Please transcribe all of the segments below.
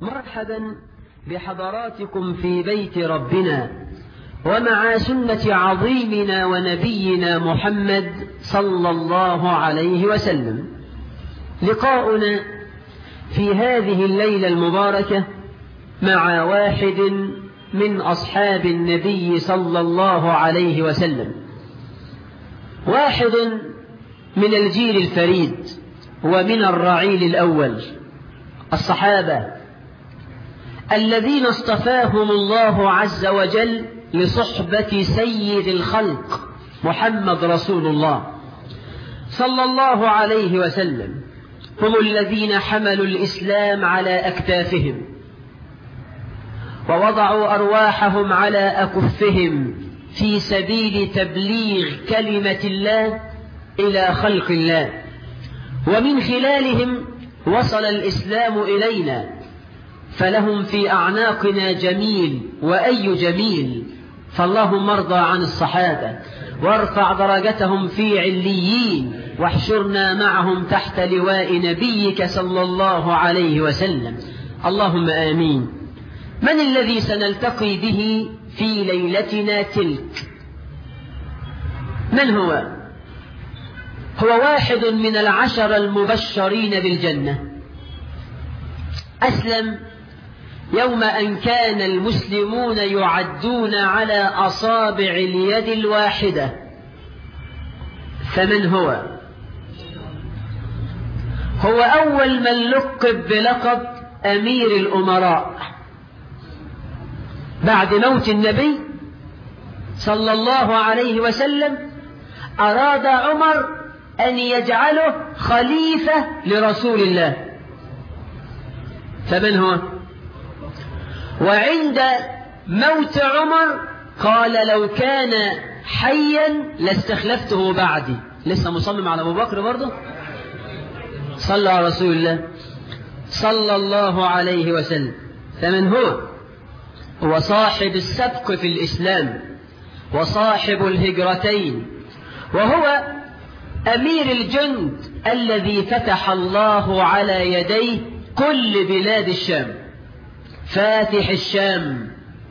مرحبا بحضراتكم في بيت ربنا ومع سنة عظيمنا ونبينا محمد صلى الله عليه وسلم لقاؤنا في هذه الليلة المباركة مع واحد من أصحاب النبي صلى الله عليه وسلم واحد من الجيل الفريد ومن الرعيل الأول الصحابة الذين اصطفاهم الله عز وجل لصحبة سيد الخلق محمد رسول الله صلى الله عليه وسلم هم الذين حملوا الإسلام على أكتافهم ووضعوا أرواحهم على أكفهم في سبيل تبليغ كلمة الله إلى خلق الله ومن خلالهم وصل الإسلام إلينا فلهم في أعناقنا جميل وأي جميل فاللهم ارضى عن الصحابة وارفع درجتهم في عليين واحشرنا معهم تحت لواء نبيك صلى الله عليه وسلم اللهم آمين من الذي سنلتقي به في ليلتنا تلك من هو هو واحد من العشر المبشرين بالجنة أسلم يوم أن كان المسلمون يعدون على أصابع اليد الواحدة فمن هو هو أول من لقب بلقب أمير الأمراء بعد موت النبي صلى الله عليه وسلم أراد عمر أن يجعله خليفة لرسول الله فمن هو وعند موت عمر قال لو كان حيا لاستخلفته بعدي لسه مصمم على أبو بكر برضه صلى على رسول الله صلى الله عليه وسلم فمن هو هو صاحب السبق في الإسلام وصاحب الهجرتين وهو أمير الجند الذي فتح الله على يديه كل بلاد الشام فاتح الشام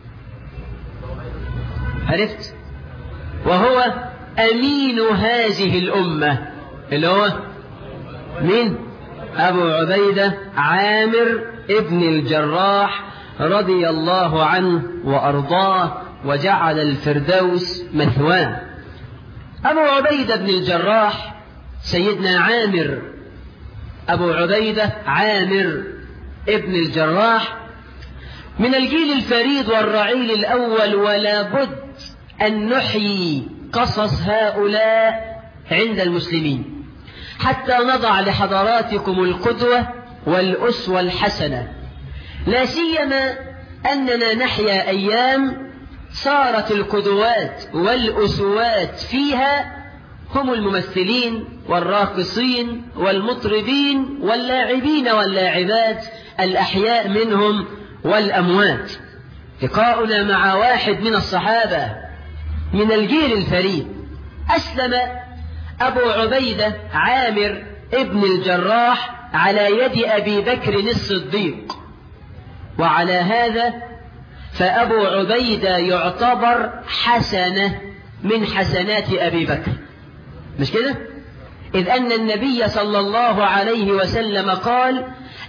عرفت وهو أمين هذه الأمة اللي هو مين أبو عبيدة عامر ابن الجراح رضي الله عنه وأرضاه وجعل الفردوس مثواه أبو عبيدة بن الجراح سيدنا عامر أبو عبيدة عامر ابن الجراح من الجيل الفريد والرعيل الأول ولا بد أن نحيي قصص هؤلاء عند المسلمين حتى نضع لحضراتكم القدوة والأسوة الحسنة لا سيما أننا نحيا أيام صارت القدوات والأسوات فيها هم الممثلين والراقصين والمطربين واللاعبين واللاعبات الأحياء منهم والأموات لقاؤنا مع واحد من الصحابة من الجيل الفريد أسلم أبو عبيدة عامر ابن الجراح على يد أبي بكر الصديق وعلى هذا فأبو عبيدة يعتبر حسنة من حسنات أبي بكر مش كده؟ إذ أن النبي صلى الله عليه وسلم قال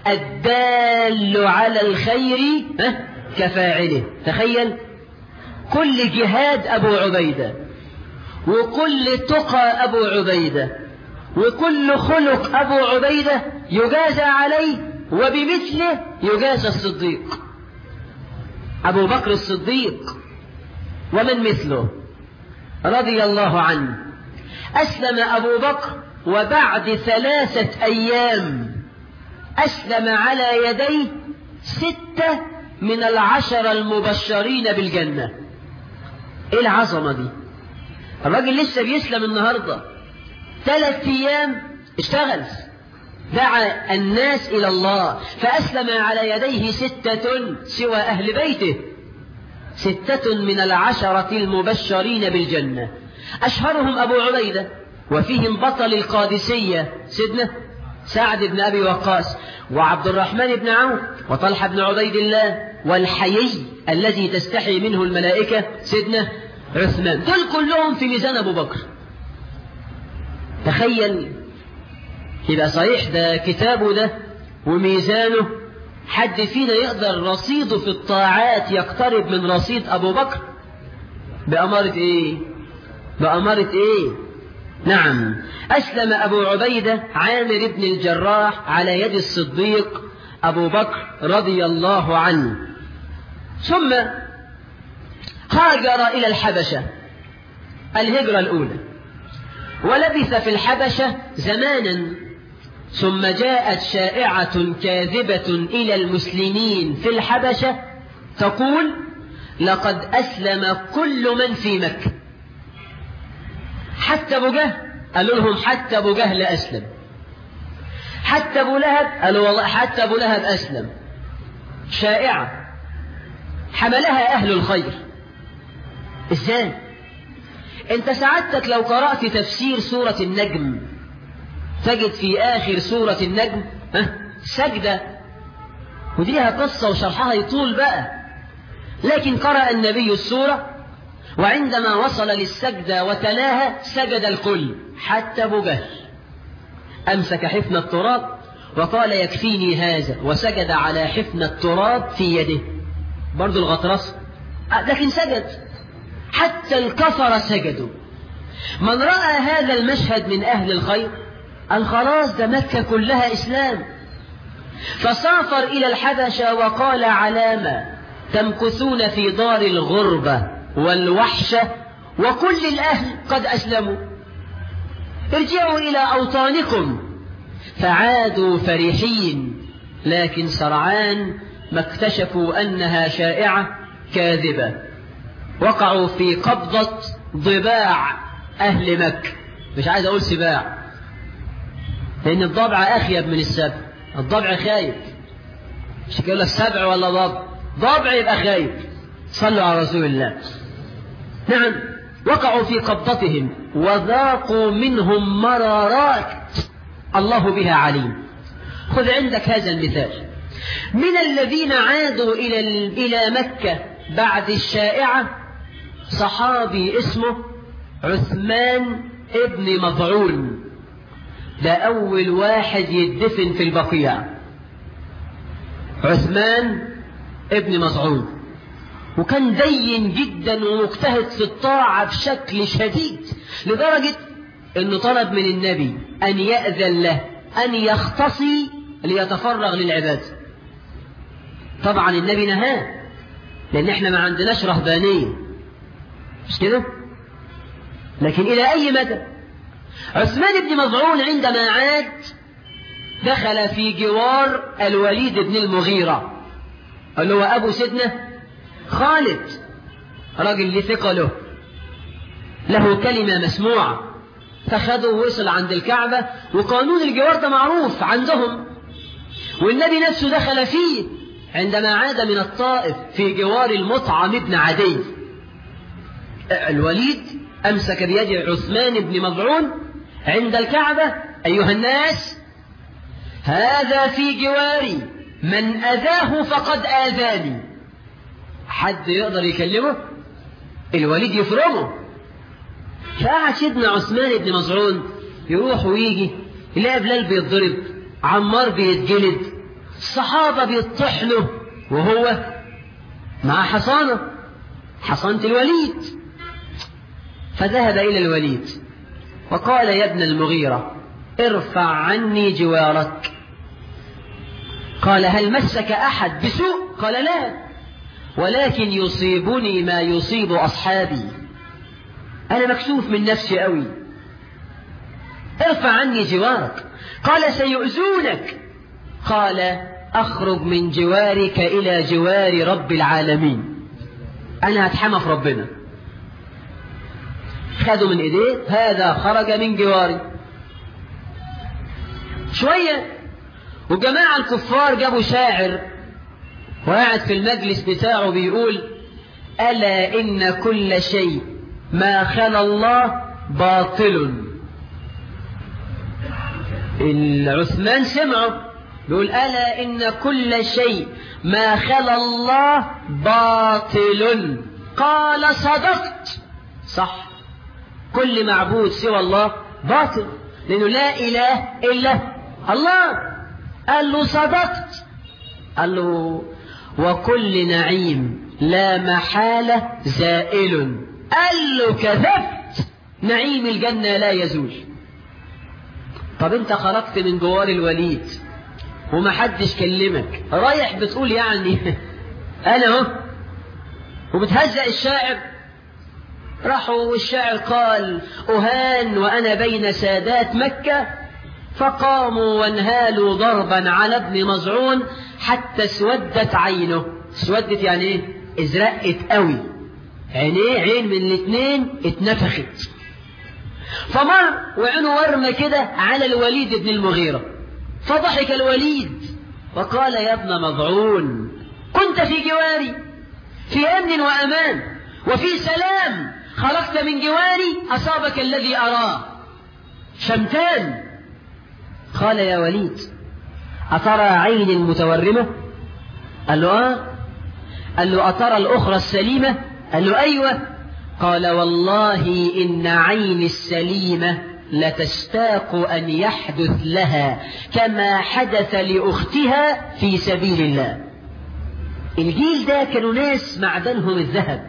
الدال على الخير كفاعله تخيل كل جهاد أبو عبيدة وكل تقى أبو عبيدة وكل خلق أبو عبيدة يجازى عليه وبمثله يجازى الصديق أبو بكر الصديق ومن مثله رضي الله عنه أسلم أبو بكر وبعد ثلاثة أيام أسلم على يديه ستة من العشر المبشرين بالجنة إيه العظمة دي الراجل لسه بيسلم النهاردة ثلاث أيام اشتغل دعا الناس إلى الله فأسلم على يديه ستة سوى أهل بيته ستة من العشرة المبشرين بالجنة أشهرهم أبو عبيدة وفيهم بطل القادسية سيدنا سعد بن أبي وقاص وعبد الرحمن بن عوف وطلحة بن عبيد الله والحيي الذي تستحي منه الملائكة سيدنا عثمان دول كلهم في ميزان أبو بكر تخيل يبقى صحيح ده كتابه ده وميزانه حد فينا يقدر رصيده في الطاعات يقترب من رصيد أبو بكر بأمارة إيه بأمارة إيه نعم أسلم أبو عبيدة عامر بن الجراح على يد الصديق أبو بكر رضي الله عنه ثم هاجر إلى الحبشة الهجرة الأولى ولبث في الحبشة زمانا ثم جاءت شائعة كاذبة إلى المسلمين في الحبشة تقول لقد أسلم كل من في مكة حتى أبو جهل قالوا لهم حتى أبو جهل أسلم حتى أبو لهب قالوا والله حتى أبو لهب أسلم شائعة حملها أهل الخير إزاي أنت سعادتك لو قرأت تفسير سورة النجم تجد في آخر سورة النجم ها سجدة ودي لها قصة وشرحها يطول بقى لكن قرأ النبي السورة وعندما وصل للسجدة وتلاها سجد الكل حتى أبو جهل أمسك حفن التراب وقال يكفيني هذا وسجد على حفن التراب في يده برضو الغطرس لكن سجد حتى الكفر سجدوا من رأى هذا المشهد من أهل الخير قال خلاص ده مكة كلها إسلام فسافر إلى الحبشة وقال علامة تمكثون في دار الغربة والوحشة وكل الأهل قد أسلموا ارجعوا إلى أوطانكم فعادوا فرحين لكن سرعان ما اكتشفوا أنها شائعة كاذبة وقعوا في قبضة ضباع أهل مكة مش عايز أقول سباع لأن الضبع أخيب من السبع الضبع خايف مش كده لك سبع ولا ضبع ضبع يبقى خايف صلوا على رسول الله نعم وقعوا في قبضتهم وذاقوا منهم مرارات الله بها عليم خذ عندك هذا المثال من الذين عادوا إلى إلى مكة بعد الشائعة صحابي اسمه عثمان ابن مضعون ده أول واحد يدفن في البقيع عثمان ابن مضعون وكان دين جدا ومجتهد في الطاعة بشكل شديد لدرجة انه طلب من النبي ان يأذن له ان يختصي ليتفرغ للعباد طبعا النبي نهاه لان احنا ما عندناش رهبانية مش كده لكن الى اي مدى عثمان بن مظعون عندما عاد دخل في جوار الوليد بن المغيرة اللي هو ابو سيدنا خالد راجل لثقة له له كلمة مسموعة فخده ووصل عند الكعبة وقانون الجوار ده معروف عندهم والنبي نفسه دخل فيه عندما عاد من الطائف في جوار المطعم بن عدي الوليد أمسك بيد عثمان بن مضعون عند الكعبة أيها الناس هذا في جواري من أذاه فقد آذاني حد يقدر يكلمه الوليد يفرمه فقعد سيدنا عثمان بن مزعون يروح ويجي يلاقي بلال بيتضرب عمار بيتجلد الصحابة بيطحنوا وهو مع حصانة حصانة الوليد فذهب إلى الوليد وقال يا ابن المغيرة ارفع عني جوارك قال هل مسك أحد بسوء قال لا ولكن يصيبني ما يصيب أصحابي أنا مكسوف من نفسي قوي ارفع عني جوارك قال سيؤذونك قال أخرج من جوارك إلى جوار رب العالمين أنا هتحمى في ربنا خدوا من إيديه هذا خرج من جواري شوية وجماعة الكفار جابوا شاعر وقاعد في المجلس بتاعه بيقول ألا إن كل شيء ما خلا الله باطل العثمان سمعه بيقول ألا إن كل شيء ما خلا الله باطل قال صدقت صح كل معبود سوى الله باطل لأنه لا إله إلا الله قال له صدقت قال له وكل نعيم لا محالة زائل قال له كذبت نعيم الجنة لا يزول طب انت خرجت من جوار الوليد وما حدش كلمك رايح بتقول يعني انا اهو وبتهزأ الشاعر راحوا الشاعر قال أهان وأنا بين سادات مكة فقاموا وانهالوا ضربا على ابن مزعون حتى اسودت عينه اسودت يعني ايه ازرقت قوي عينيه عين من الاثنين اتنفخت فمر وعينه ورمة كده على الوليد بن المغيرة فضحك الوليد وقال يا ابن مضعون كنت في جواري في أمن وأمان وفي سلام خرجت من جواري أصابك الذي أراه شمتان قال يا وليد أترى عين المتورمة قال له آه قال له أترى الأخرى السليمة قال له أيوة قال والله إن عين السليمة لتشتاق أن يحدث لها كما حدث لأختها في سبيل الله الجيل ده كانوا ناس معدنهم الذهب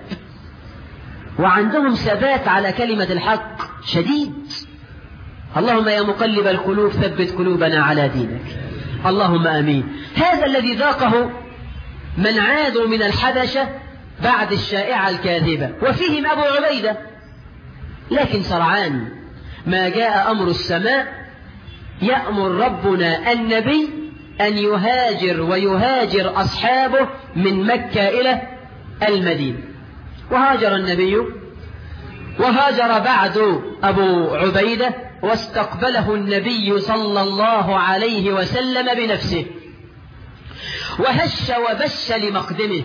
وعندهم ثبات على كلمة الحق شديد اللهم يا مقلب القلوب ثبت قلوبنا على دينك اللهم آمين هذا الذي ذاقه من عادوا من الحبشة بعد الشائعة الكاذبة وفيهم أبو عبيدة لكن سرعان ما جاء أمر السماء يأمر ربنا النبي أن يهاجر ويهاجر أصحابه من مكة إلى المدينة وهاجر النبي وهاجر بعد أبو عبيدة واستقبله النبي صلى الله عليه وسلم بنفسه وهش وبش لمقدمه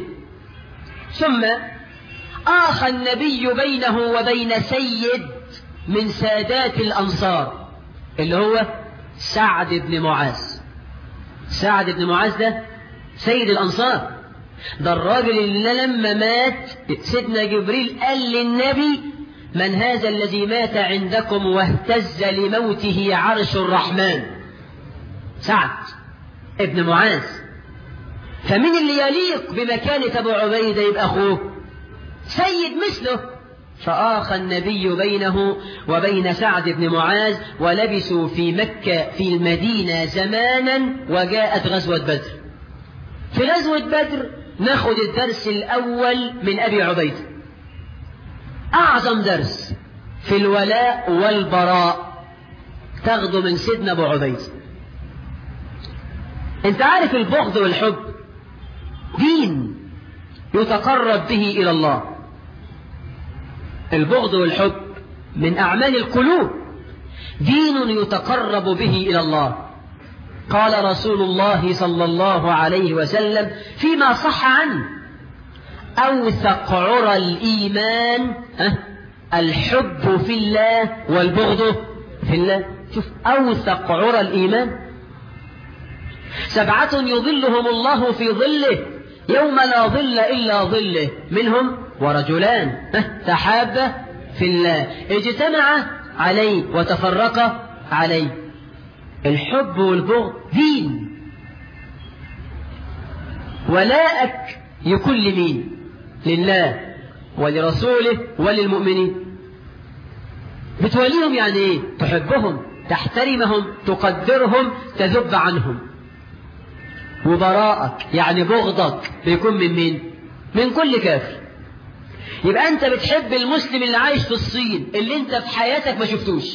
ثم آخى النبي بينه وبين سيد من سادات الأنصار اللي هو سعد بن معاذ سعد بن معاذ ده سيد الأنصار ده الراجل اللي لما مات سيدنا جبريل قال للنبي من هذا الذي مات عندكم واهتز لموته عرش الرحمن سعد ابن معاذ فمن اللي يليق بمكانة أبو عبيدة يبقى أخوه سيد مثله فآخى النبي بينه وبين سعد بن معاذ ولبسوا في مكة في المدينة زمانا وجاءت غزوة بدر في غزوة بدر ناخد الدرس الأول من أبي عبيدة أعظم درس في الولاء والبراء تاخده من سيدنا أبو عبيدة أنت عارف البغض والحب دين يتقرب به إلى الله البغض والحب من أعمال القلوب دين يتقرب به إلى الله قال رسول الله صلى الله عليه وسلم فيما صح عنه أوثق عرى الإيمان الحب في الله والبغض في الله شوف أوثق عرى الإيمان سبعة يظلهم الله في ظله يوم لا ظل إلا ظله منهم ورجلان تحابا في الله اجتمع عليه وتفرق عليه الحب والبغض دين ولاءك يكون لمين لله ولرسوله وللمؤمنين بتوليهم يعني ايه تحبهم تحترمهم تقدرهم تذب عنهم وبراءك يعني بغضك بيكون من مين من كل كافر يبقى انت بتحب المسلم اللي عايش في الصين اللي انت في حياتك ما شفتوش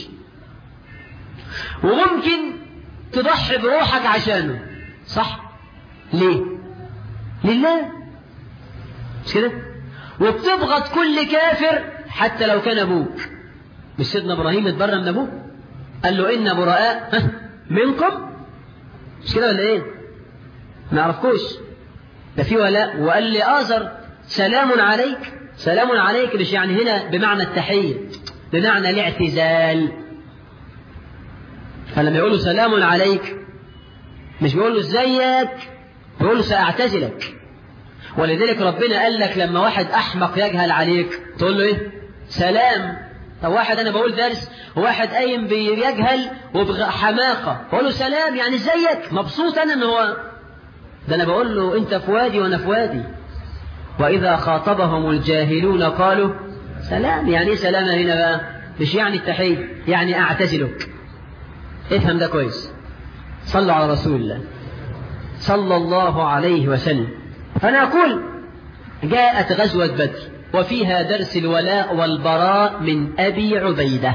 وممكن تضحي بروحك عشانه صح ليه لله مش كده وبتبغض كل كافر حتى لو كان ابوك مش سيدنا ابراهيم اتبرى من ابوه قال له ان براء منكم مش كده ولا ايه ما يعرفكوش ده في ولاء وقال لي آزر سلام عليك سلام عليك مش يعني هنا بمعنى التحية بمعنى الاعتزال فلما يقول له سلام عليك مش بيقول له ازيك بيقول له سأعتزلك ولذلك ربنا قال لك لما واحد أحمق يجهل عليك تقول له إيه سلام طب واحد أنا بقول درس وواحد قايم بيجهل وبحماقة بقول له سلام يعني ازيك مبسوط أنا إن هو ده أنا بقول له أنت في وادي وأنا في وادي وإذا خاطبهم الجاهلون قالوا سلام يعني إيه سلام هنا بقى مش يعني التحية يعني أعتزلك افهم ده كويس صلوا على رسول الله صلى الله عليه وسلم فأنا أقول جاءت غزوة بدر وفيها درس الولاء والبراء من أبي عبيدة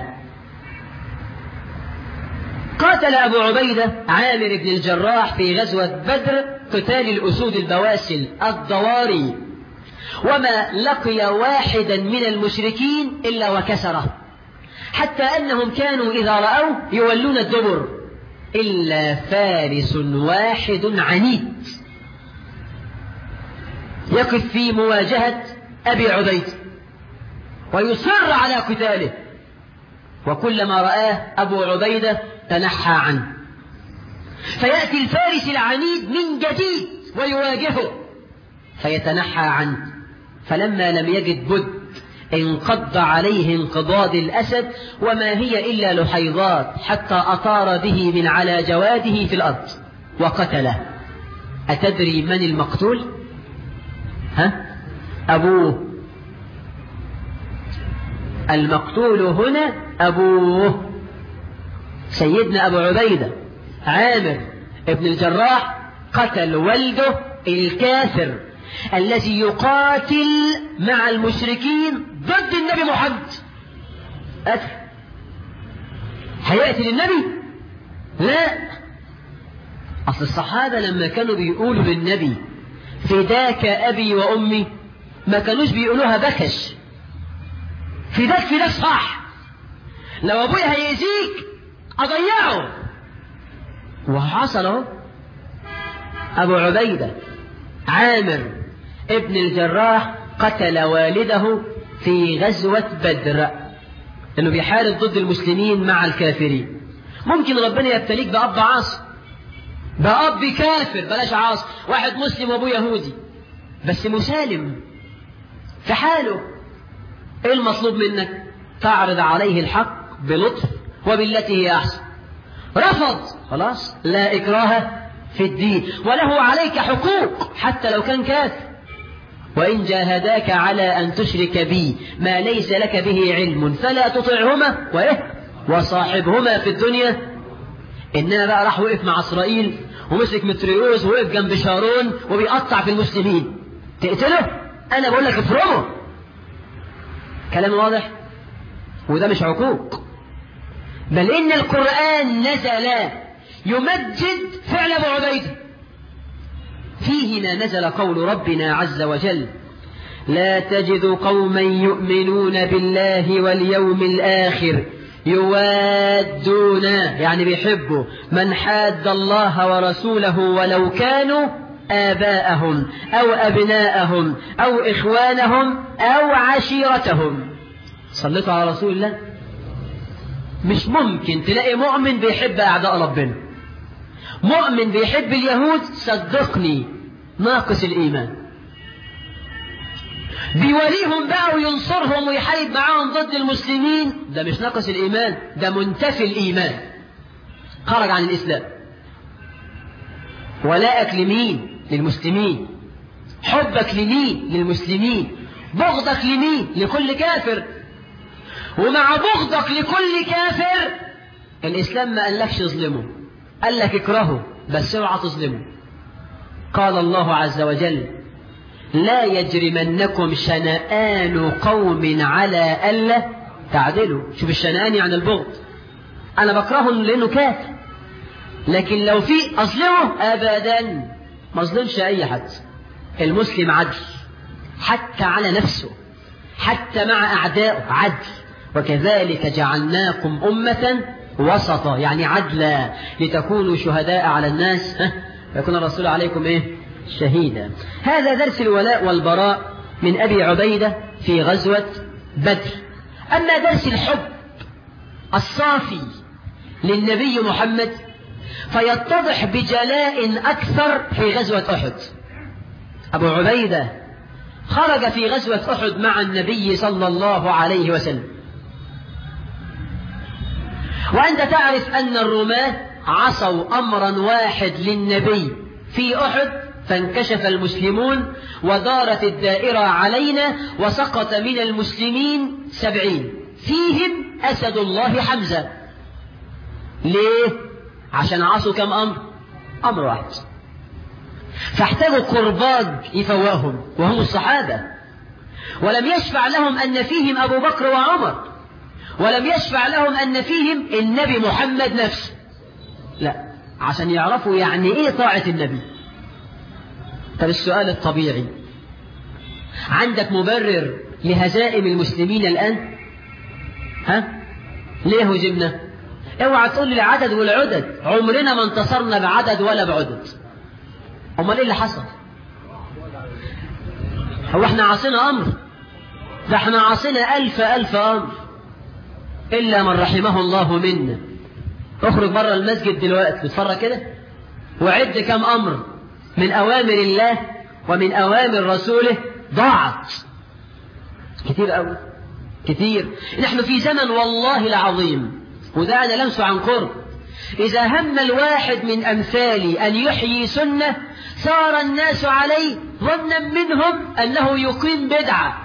قاتل أبو عبيدة عامر بن الجراح في غزوة بدر قتال الأسود البواسل الضواري وما لقي واحدا من المشركين إلا وكسره حتى أنهم كانوا إذا رأوه يولون الدبر إلا فارس واحد عنيد يقف في مواجهة أبي عبيد ويصر على قتاله وكلما رآه أبو عبيدة تنحى عنه فيأتي الفارس العنيد من جديد ويواجهه فيتنحى عنه فلما لم يجد بد انقض عليه انقضاض الأسد وما هي إلا لحيضات حتى أطار به من على جواده في الأرض وقتله أتدري من المقتول ها أبوه المقتول هنا أبوه سيدنا أبو عبيدة عامر ابن الجراح قتل والده الكافر الذي يقاتل مع المشركين ضد النبي محمد أتى هيقتل النبي لا أصل الصحابة لما كانوا بيقولوا للنبي فداك أبي وأمي ما كانوش بيقولوها بكش فداك فداك صح لو أبويا هيأذيك أضيعه وحصل اهو أبو عبيدة عامر ابن الجراح قتل والده في غزوة بدر انه بيحارب ضد المسلمين مع الكافرين ممكن ربنا يبتليك بأب عاصي بأب كافر بلاش عاصي واحد مسلم وابوه يهودي بس مسالم في حاله ايه المطلوب منك تعرض عليه الحق بلطف وبالتي هي احسن رفض خلاص لا اكراه في الدين وله عليك حقوق حتى لو كان كافر وإن جاهداك على أن تشرك بي ما ليس لك به علم فلا تطعهما وإيه وصاحبهما في الدنيا إنما بقى راح وقف مع إسرائيل ومسك متريوز ووقف جنب شارون وبيقطع في المسلمين تقتله أنا بقول لك افرمه كلام واضح وده مش عقوق بل إن القرآن نزل يمجد فعل أبو عبيده فيه ما نزل قول ربنا عز وجل لا تجد قوما يؤمنون بالله واليوم الآخر يوادون يعني بيحبوا من حاد الله ورسوله ولو كانوا آباءهم أو أبناءهم أو إخوانهم أو عشيرتهم صليتوا على رسول الله مش ممكن تلاقي مؤمن بيحب أعداء ربنا مؤمن بيحب اليهود صدقني ناقص الإيمان بيوليهم بقى وينصرهم ويحارب معاهم ضد المسلمين ده مش ناقص الإيمان ده منتفي الإيمان خرج عن الإسلام ولاءك لمين للمسلمين حبك لمين للمسلمين بغضك لمين لكل كافر ومع بغضك لكل كافر الإسلام ما قالكش اظلمه قال لك اكرهه بس اوعى تظلمه قال الله عز وجل لا يجرمنكم شنآن قوم على ألا تعدلوا شوف الشنآن يعني البغض أنا بكرهه لأنه كافر لكن لو في أظلمه أبدا ما أظلمش أي حد المسلم عدل حتى على نفسه حتى مع أعدائه عدل وكذلك جعلناكم أمة وسطا يعني عدلا لتكونوا شهداء على الناس يكون الرسول عليكم إيه شهيدا هذا درس الولاء والبراء من أبي عبيدة في غزوة بدر أما درس الحب الصافي للنبي محمد فيتضح بجلاء أكثر في غزوة أحد أبو عبيدة خرج في غزوة أحد مع النبي صلى الله عليه وسلم وأنت تعرف أن الرماة عصوا أمرا واحد للنبي في أحد فانكشف المسلمون ودارت الدائرة علينا وسقط من المسلمين سبعين فيهم أسد الله حمزة ليه؟ عشان عصوا كم أمر؟ أمر واحد فاحتاجوا قرباج يفوقهم وهم الصحابة ولم يشفع لهم أن فيهم أبو بكر وعمر ولم يشفع لهم أن فيهم النبي محمد نفسه لا عشان يعرفوا يعني إيه طاعة النبي طب السؤال الطبيعي عندك مبرر لهزائم المسلمين الآن ها ليه هزمنا اوعى تقول لي العدد والعدد عمرنا ما انتصرنا بعدد ولا بعدد امال ايه اللي حصل هو احنا عاصينا امر ده احنا عاصينا الف الف امر الا من رحمه الله منا اخرج بره المسجد دلوقتي اتفرج كده وعد كم امر من اوامر الله ومن اوامر رسوله ضاعت كتير قوي كتير نحن في زمن والله العظيم وده انا لمسه عن قرب اذا هم الواحد من امثالي ان يحيي سنه سار الناس عليه ظنا منهم انه يقيم بدعه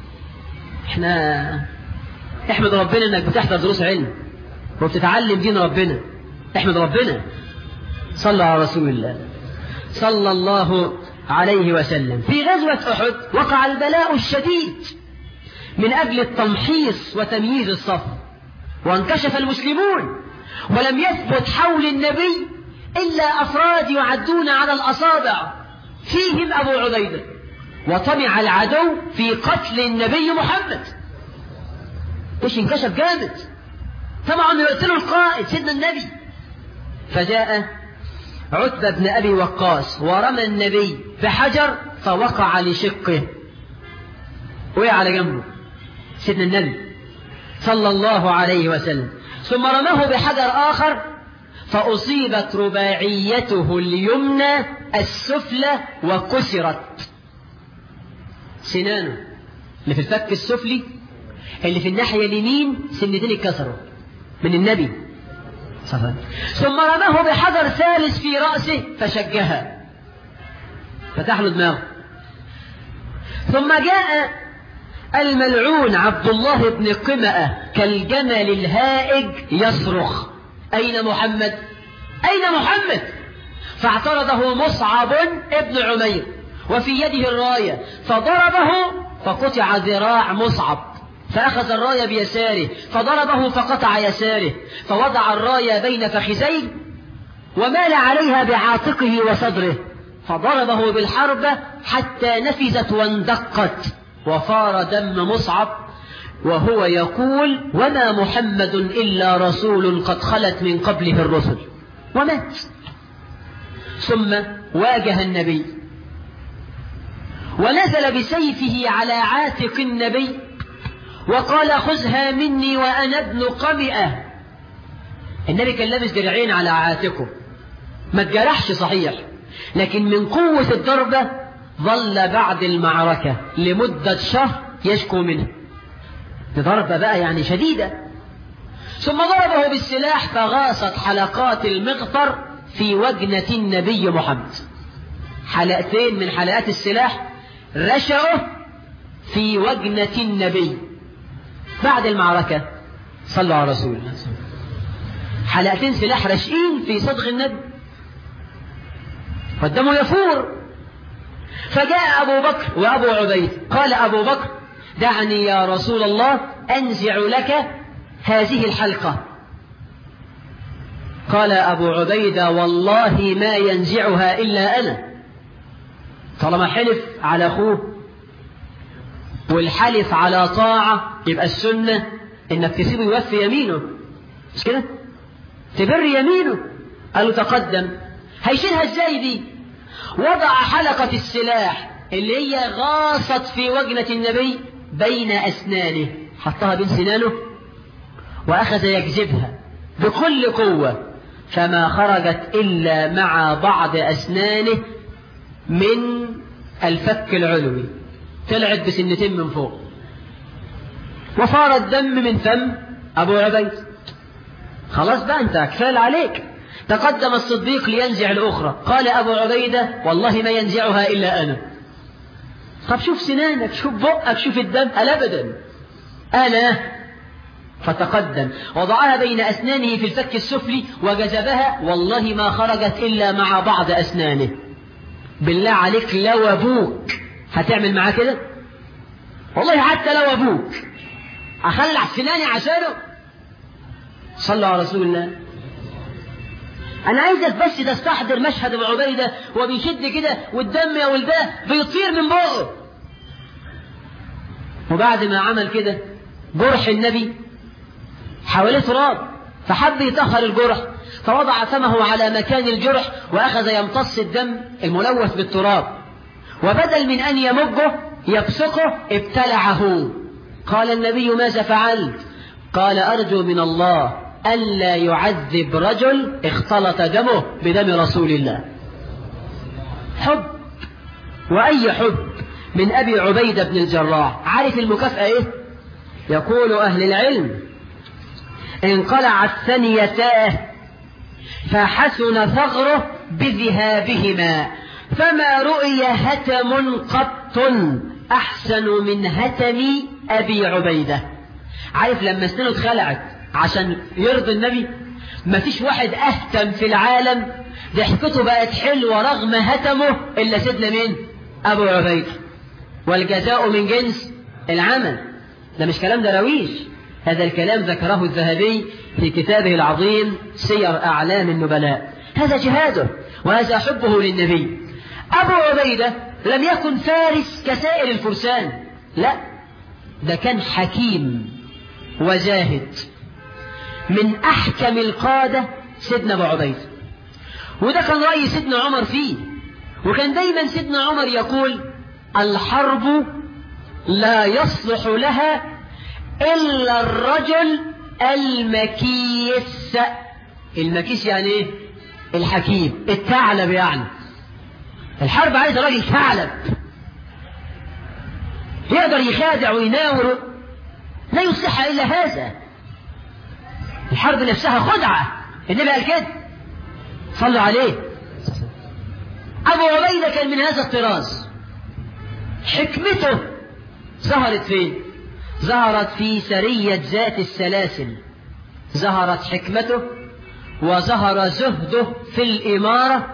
احنا احمد ربنا انك بتحضر دروس علم وبتتعلم دين ربنا احمد ربنا صلى على رسول الله صلى الله عليه وسلم في غزوة أحد وقع البلاء الشديد من أجل التمحيص وتمييز الصف وانكشف المسلمون ولم يثبت حول النبي إلا أفراد يعدون على الأصابع فيهم أبو عبيدة وطمع العدو في قتل النبي محمد مش انكشف جامد طبعا يقتلوا القائد سيدنا النبي فجاء عتبة بن أبي وقاص ورمى النبي بحجر فوقع لشقه وقع على جنبه سيدنا النبي صلى الله عليه وسلم ثم رماه بحجر آخر فأصيبت رباعيته اليمنى السفلى وكسرت سنانه اللي في الفك السفلي اللي في الناحية اليمين سنتين اتكسروا من النبي صفا. ثم رماه بحجر ثالث في رأسه فشجها فتح له دماغه ثم جاء الملعون عبد الله بن قمأة كالجمل الهائج يصرخ أين محمد أين محمد فاعترضه مصعب ابن عمير وفي يده الراية فضربه فقطع ذراع مصعب فأخذ الراية بيساره فضربه فقطع يساره فوضع الراية بين فخذيه ومال عليها بعاتقه وصدره فضربه بالحربة حتى نفذت واندقت وفار دم مصعب وهو يقول وما محمد إلا رسول قد خلت من قبله الرسل ومات ثم واجه النبي ونزل بسيفه على عاتق النبي وقال خذها مني وأنا ابن قمئة النبي كان لابس درعين على عاتقه ما اتجرحش صحيح لكن من قوة الضربة ظل بعد المعركة لمدة شهر يشكو منها ضربة بقى يعني شديدة ثم ضربه بالسلاح فغاصت حلقات المغفر في وجنة النبي محمد حلقتين من حلقات السلاح رشعوا في وجنة النبي بعد المعركة صلوا على رسول الله حلقتين سلاح رشقين في صدغ النبي والدم يفور فجاء أبو بكر وأبو عبيد قال أبو بكر دعني يا رسول الله أنزع لك هذه الحلقة قال أبو عبيدة والله ما ينزعها إلا أنا طالما حلف على أخوه والحلف على طاعة يبقى السنة إنك تسيبه يوفي يمينه مش كده تبر يمينه قال له تقدم هيشيلها ازاي دي وضع حلقة السلاح اللي هي غاصت في وجنة النبي بين أسنانه حطها بين سنانه وأخذ يجذبها بكل قوة فما خرجت إلا مع بعض أسنانه من الفك العلوي طلعت بسنتين من فوق وصار الدم من فم أبو عبيد خلاص بقى أنت كفاية عليك تقدم الصديق لينزع الأخرى قال أبو عبيدة والله ما ينزعها إلا أنا طب شوف سنانك شوف بقك شوف الدم قال أبدا أنا فتقدم وضعها بين أسنانه في الفك السفلي وجذبها والله ما خرجت إلا مع بعض أسنانه بالله عليك لو أبوك هتعمل معاه كده والله حتى لو أبوك أخلع سناني عشانه صلوا على رسول الله أنا عايزك بس تستحضر مشهد أبو عبيدة وبيشد كده والدم يا ولداه بيطير من بقه وبعد ما عمل كده جرح النبي حواليه تراب فحب يطهر الجرح فوضع فمه على مكان الجرح وأخذ يمتص الدم الملوث بالتراب وبدل من أن يمجه يبصقه ابتلعه قال النبي ماذا فعلت قال أرجو من الله ألا يعذب رجل اختلط دمه بدم رسول الله حب وأي حب من أبي عبيدة بن الجراح عارف المكافأة إيه يقول أهل العلم انقلع الثنيتاه فحسن ثغره بذهابهما فما رؤي هتم قط أحسن من هتم أبي عبيدة عارف لما سنه اتخلعت عشان يرضي النبي ما فيش واحد أهتم في العالم ضحكته بقت حلوة رغم هتمه إلا سيدنا مين أبو عبيدة والجزاء من جنس العمل ده مش كلام درويش هذا الكلام ذكره الذهبي في كتابه العظيم سير أعلام النبلاء هذا جهاده وهذا حبه للنبي أبو عبيدة لم يكن فارس كسائر الفرسان لا ده كان حكيم وزاهد من أحكم القادة سيدنا أبو عبيدة وده كان رأي سيدنا عمر فيه وكان دايما سيدنا عمر يقول الحرب لا يصلح لها إلا الرجل المكيس المكيس يعني ايه الحكيم الثعلب يعني الحرب عايزة راجل ثعلب يقدر يخادع ويناور لا يصلح إلا هذا الحرب نفسها خدعة النبي قال كده صلوا عليه أبو عبيدة كان من هذا الطراز حكمته ظهرت فين ظهرت في سرية ذات السلاسل ظهرت حكمته وظهر زهده في الإمارة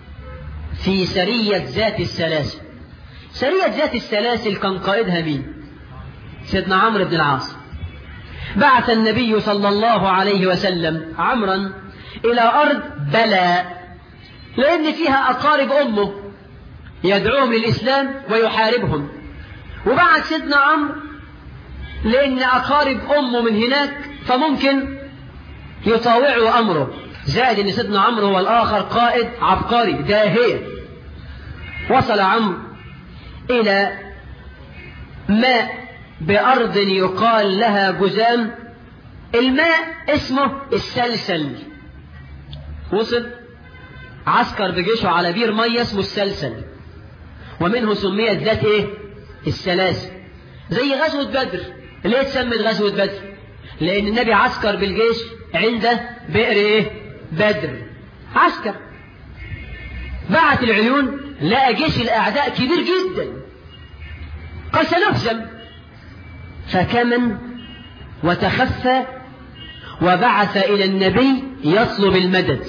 في سرية ذات السلاسل سرية ذات السلاسل كان قائدها مين سيدنا عمرو بن العاص بعث النبي صلى الله عليه وسلم عمرا إلى أرض بلاء لأن فيها أقارب أمه يدعوهم للإسلام ويحاربهم وبعت سيدنا عمرو لأن أقارب أمه من هناك فممكن يطاوعوا أمره زائد أن سيدنا عمرو هو الآخر قائد عبقري داهية وصل عمرو إلى ماء بأرض يقال لها جزام الماء اسمه السلسل وصل عسكر بجيشه على بير مية اسمه السلسل ومنه سميت ذات ايه السلاسل زي غزوة بدر ليه تسمت غزوة بدر لأن النبي عسكر بالجيش عند بئر ايه بدر عسكر بعت العيون لقى جيش الأعداء كبير جدا قال سنهزم فكمن وتخفى وبعث إلى النبي يطلب المدد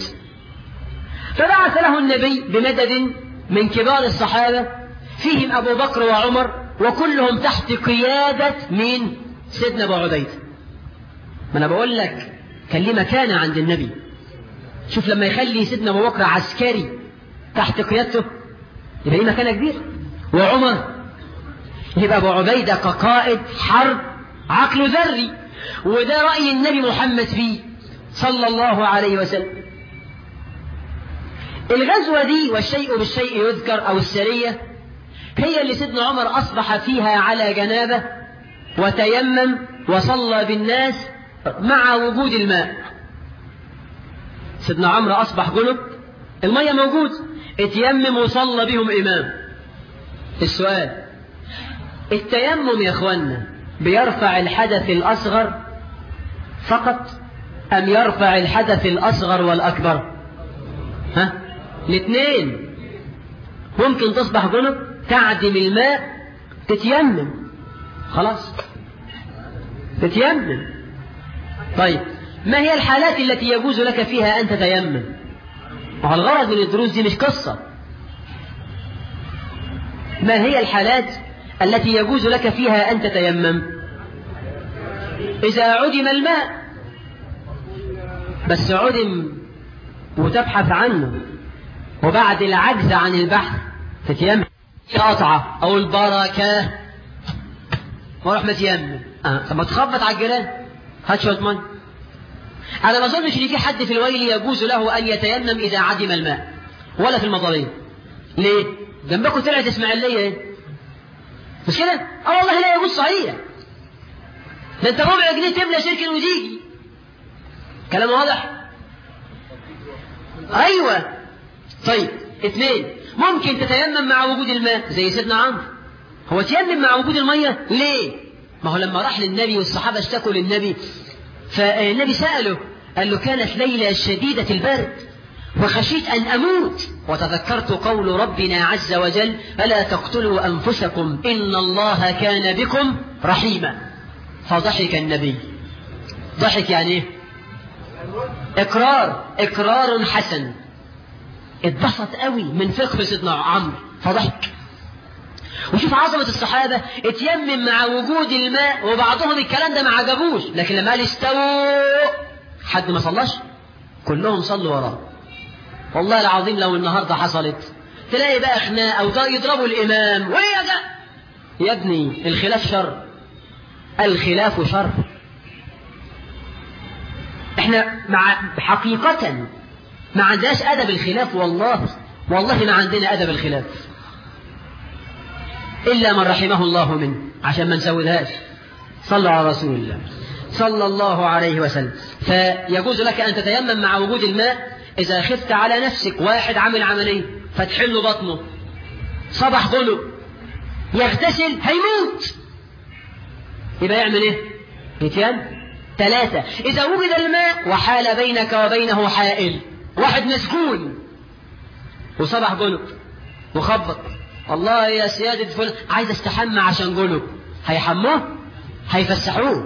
فبعث له النبي بمدد من كبار الصحابة فيهم أبو بكر وعمر وكلهم تحت قيادة من سيدنا أبو عبيدة ما أنا بقول لك كان ليه مكانة عند النبي شوف لما يخلي سيدنا أبو بكر عسكري تحت قيادته يبقى ليه مكانة كبيرة وعمر يبقى أبو عبيدة كقائد حرب عقله ذري وده رأي النبي محمد فيه صلى الله عليه وسلم الغزوة دي والشيء بالشيء يذكر أو السرية هي اللي سيدنا عمر أصبح فيها على جنابه وتيمم وصلى بالناس مع وجود الماء سيدنا عمرو أصبح جنب المية موجود اتيمم وصلى بهم إمام السؤال التيمم يا اخوانا بيرفع الحدث الأصغر فقط أم يرفع الحدث الأصغر والأكبر ها الاثنين ممكن تصبح جنب تعدم الماء تتيمم خلاص تتيمم طيب ما هي الحالات التي يجوز لك فيها أن تتيمم وهو الغرض من الدروس دي مش قصة ما هي الحالات التي يجوز لك فيها أن تتيمم إذا عدم الماء بس عدم وتبحث عنه وبعد العجز عن البحث تتيمم قطعة أو البركة واروح متيمم أه. طب ما تخبط على الجيران هات شوية مية أنا ما أظنش إن في حد في الويل يجوز له أن يتيمم إذا عدم الماء ولا في المطارين ليه؟ جنبكم طلعت إسماعيلية إيه؟ مش كده؟ اه والله لا يجوز صحيح ده انت ربع جنيه تملى شركة وتيجي كلام واضح؟ ايوه طيب اثنين ممكن تتيمم مع وجود الماء زي سيدنا عمرو هو تيمم مع وجود المية ليه؟ ما هو لما راح للنبي والصحابة اشتكوا للنبي فالنبي سأله قال له كانت ليلة شديدة البرد وخشيت أن أموت وتذكرت قول ربنا عز وجل فلا تقتلوا أنفسكم إن الله كان بكم رحيما فضحك النبي ضحك يعني ايه إقرار إقرار حسن اتبسط قوي من فقه سيدنا عمرو فضحك وشوف عظمة الصحابة اتيمم مع وجود الماء وبعضهم الكلام ده ما عجبوش لكن لما قال استووا حد ما صلاش كلهم صلوا وراه والله العظيم لو النهاردة حصلت تلاقي بقى خناقة أو ده يضربوا الإمام ويا ده يا ابني الخلاف شر الخلاف شر احنا مع حقيقة ما عندناش أدب الخلاف والله والله ما عندنا أدب الخلاف إلا من رحمه الله منه عشان ما نسودهاش صلوا على رسول الله صلى الله عليه وسلم فيجوز لك أن تتيمم مع وجود الماء إذا خفت على نفسك واحد عامل عملية فتحل بطنه صبح غلو يغتسل هيموت يبقى يعمل ايه يتيم ثلاثة إذا وجد الماء وحال بينك وبينه حائل واحد مسكون وصبح جنب وخبط والله يا سيادة فلان عايز استحمى عشان جنب هيحموه هيفسحوه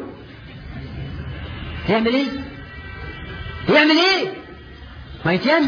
يعمل ايه يعمل ايه ما يتيم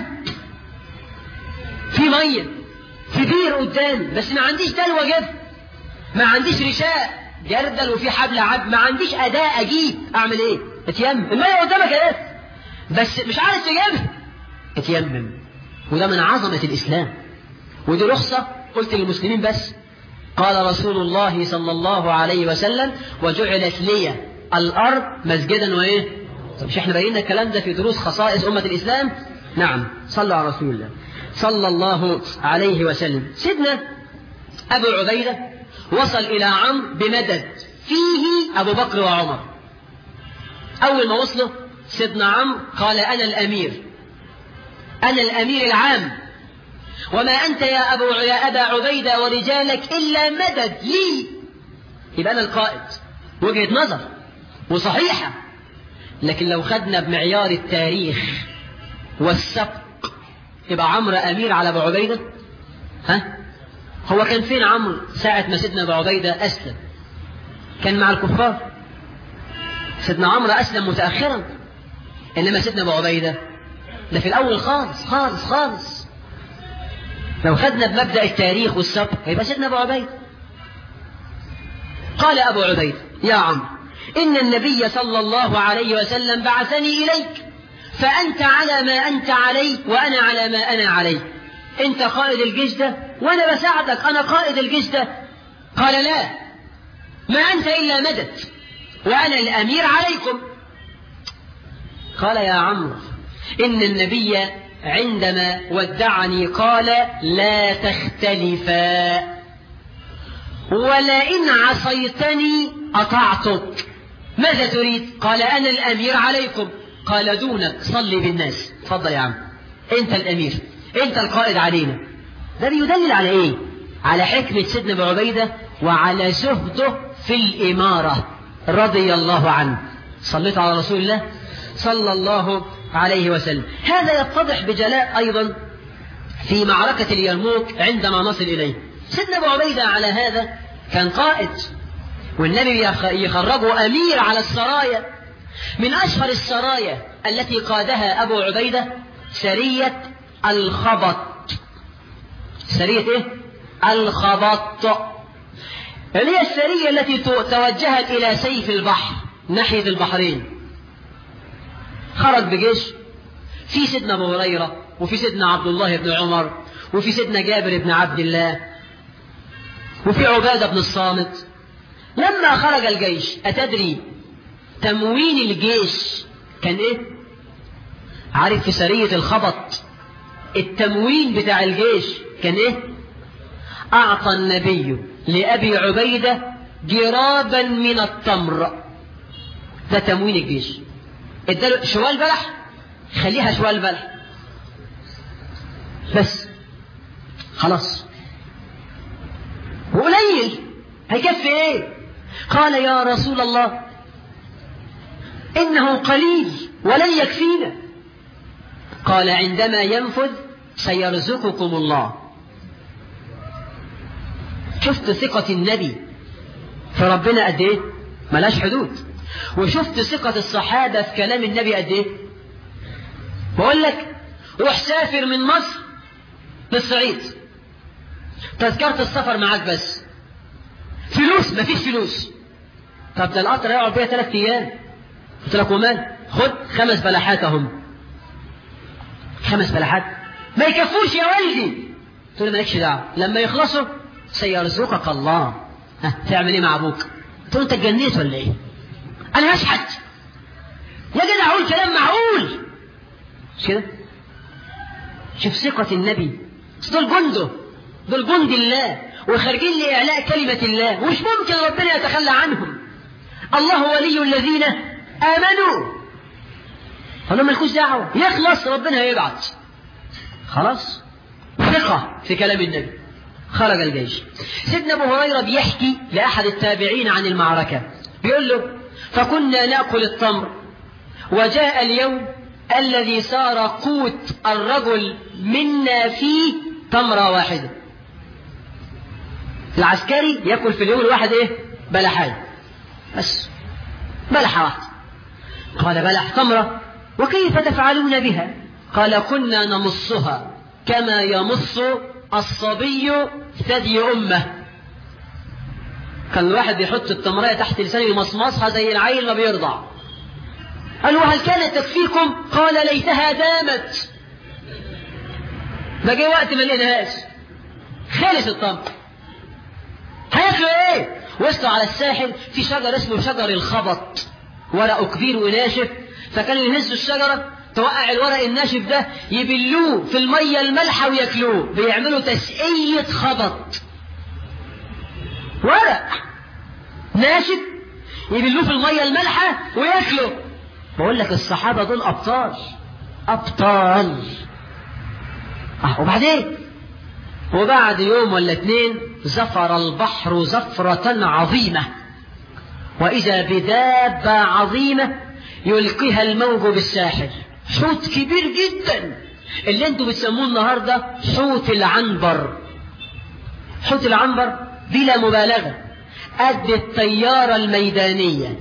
في ميه في بير قدامي بس ما عنديش دلو اجيب ما عنديش رشاء جردل وفي حبل عب ما عنديش اداء اجيب اعمل ايه اتيمم الميه قدامك يا بس مش عارف تجيبها اتيمم وده من عظمه الاسلام ودي رخصه قلت للمسلمين بس قال رسول الله صلى الله عليه وسلم وجعلت لي الارض مسجدا وايه طب مش احنا بينا الكلام ده في دروس خصائص امه الاسلام نعم صلوا على رسول الله صلى الله عليه وسلم سيدنا ابو عبيده وصل إلى عمرو بمدد فيه أبو بكر وعمر أول ما وصلوا سيدنا عمرو قال أنا الأمير أنا الأمير العام وما أنت يا أبو يا أبا عبيدة ورجالك إلا مدد لي يبقى أنا القائد وجهة نظر وصحيحة لكن لو خدنا بمعيار التاريخ والسبق يبقى عمرو أمير على أبو عبيدة ها هو كان فين عمرو ساعة ما سيدنا أبو عبيدة أسلم كان مع الكفار سيدنا عمرو أسلم متأخرا إنما سيدنا أبو عبيدة ده في الأول خالص خالص خالص لو خدنا بمبدأ التاريخ والسبق يبقى سيدنا أبو عبيدة قال أبو عبيدة يا عمرو إن النبي صلى الله عليه وسلم بعثني إليك فأنت على ما أنت عليه وأنا على ما أنا عليه أنت قائد الجيش ده وأنا بساعدك أنا قائد الجيش ده قال لا ما أنت إلا مدد وأنا الأمير عليكم قال يا عمرو إن النبي عندما ودعني قال لا تختلفا ولئن عصيتني أطعتك ماذا تريد قال أنا الأمير عليكم قال دونك صلي بالناس اتفضل يا عم انت الامير انت القائد علينا ده بيدلل على ايه على حكمة سيدنا ابو عبيدة وعلى زهده في الامارة رضي الله عنه صليت على رسول الله صلى الله عليه وسلم هذا يتضح بجلاء ايضا في معركة اليرموك عندما نصل اليه سيدنا ابو عبيدة على هذا كان قائد والنبي يخرجه امير على السرايا من اشهر السرايا التي قادها ابو عبيدة سرية الخبط سرية ايه الخبط هي السرية التي توجهت الى سيف البحر ناحية البحرين خرج بجيش في سيدنا ابو هريرة وفي سيدنا عبد الله بن عمر وفي سيدنا جابر بن عبد الله وفي عبادة بن الصامت لما خرج الجيش أتدري تموين الجيش كان إيه عارف في سرية الخبط التموين بتاع الجيش كان إيه أعطى النبي لأبي عبيدة جرابا من التمر ده تموين الجيش اداله شوال بلح خليها شوال بلح بس خلاص وقليل هيكفي ايه قال يا رسول الله انه قليل ولن يكفينا قال عندما ينفذ سيرزقكم الله شفت ثقة النبي في ربنا قد ايه ملاش حدود وشفت ثقة الصحابة في كلام النبي قد ايه بقول لك روح سافر من مصر للصعيد تذكرة السفر معاك بس فلوس مفيش فلوس طب ده القطر يقعد بيها ثلاث ايام قلت لك ومال خد خمس بلحات اهم خمس بلحات ما يكفوش يا والدي قلت له مالكش دعوه لما يخلصوا سيرزقك الله ها تعمل ايه مع ابوك قلت له انت اتجنيت ولا ايه انا هشحت يا جدع قول كلام معقول مش كده شوف ثقة النبي دول جنده دول جند الله وخارجين لإعلاء كلمة الله ومش ممكن ربنا يتخلى عنهم الله ولي الذين آمنوا قالوا مالكوش دعوة يخلص ربنا هيبعت خلاص ثقة في كلام النبي خرج الجيش سيدنا ابو هريرة بيحكي لأحد التابعين عن المعركة بيقول له فكنا نأكل التمر وجاء اليوم الذي صار قوت الرجل منا فيه تمرة واحدة العسكري يأكل في اليوم الواحد ايه بلحان بس بلحة واحدة قال بلح تمرة وكيف تفعلون بها قال كنا نمصها كما يمص الصبي ثدي أمه كان الواحد بيحط التمرية تحت لسانه يمصمصها زي العيل ما بيرضع قال وهل كانت تكفيكم قال ليتها دامت ده جه وقت ما لقيناهاش خلص التمر هياكلوا ايه وصلوا على الساحل في شجر اسمه شجر الخبط ورقه كبير وناشف فكان يهزوا الشجرة توقع الورق الناشف ده يبلوه في المية المالحة وياكلوه بيعملوا تسقية خبط ورق ناشف يبلوه في المية المالحة وياكلوا بقول لك الصحابة دول أبطال أبطال أه وبعدين وبعد يوم ولا اتنين زفر البحر زفرة عظيمة وإذا بدابة عظيمة يلقيها الموج بالساحل حوت كبير جدا اللي انتوا بتسموه النهاردة حوت العنبر حوت العنبر بلا مبالغة قد الطيارة الميدانية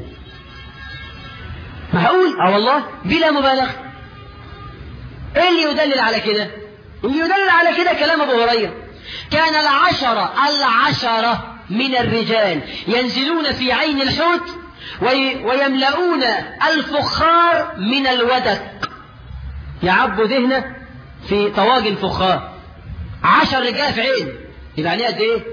معقول اه والله بلا مبالغة ايه اللي يدلل على كده اللي يدلل على كده كلام ابو هريره كان العشرة العشرة من الرجال ينزلون في عين الحوت وي ويملؤون الفخار من الودك يعبوا ذهنه في طواجن فخار عشر رجال في عين يبقى عليه قد ايه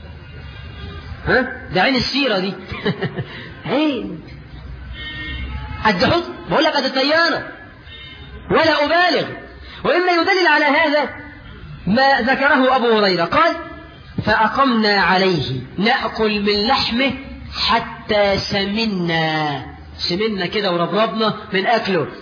ها ده عين السيرة دي عين قد حوت بقول لك قد الطيارة ولا أبالغ وإما يدلل على هذا ما ذكره أبو هريرة قال فأقمنا عليه نأكل من لحمه حتى سمنا سمنا كده وربربنا من أكله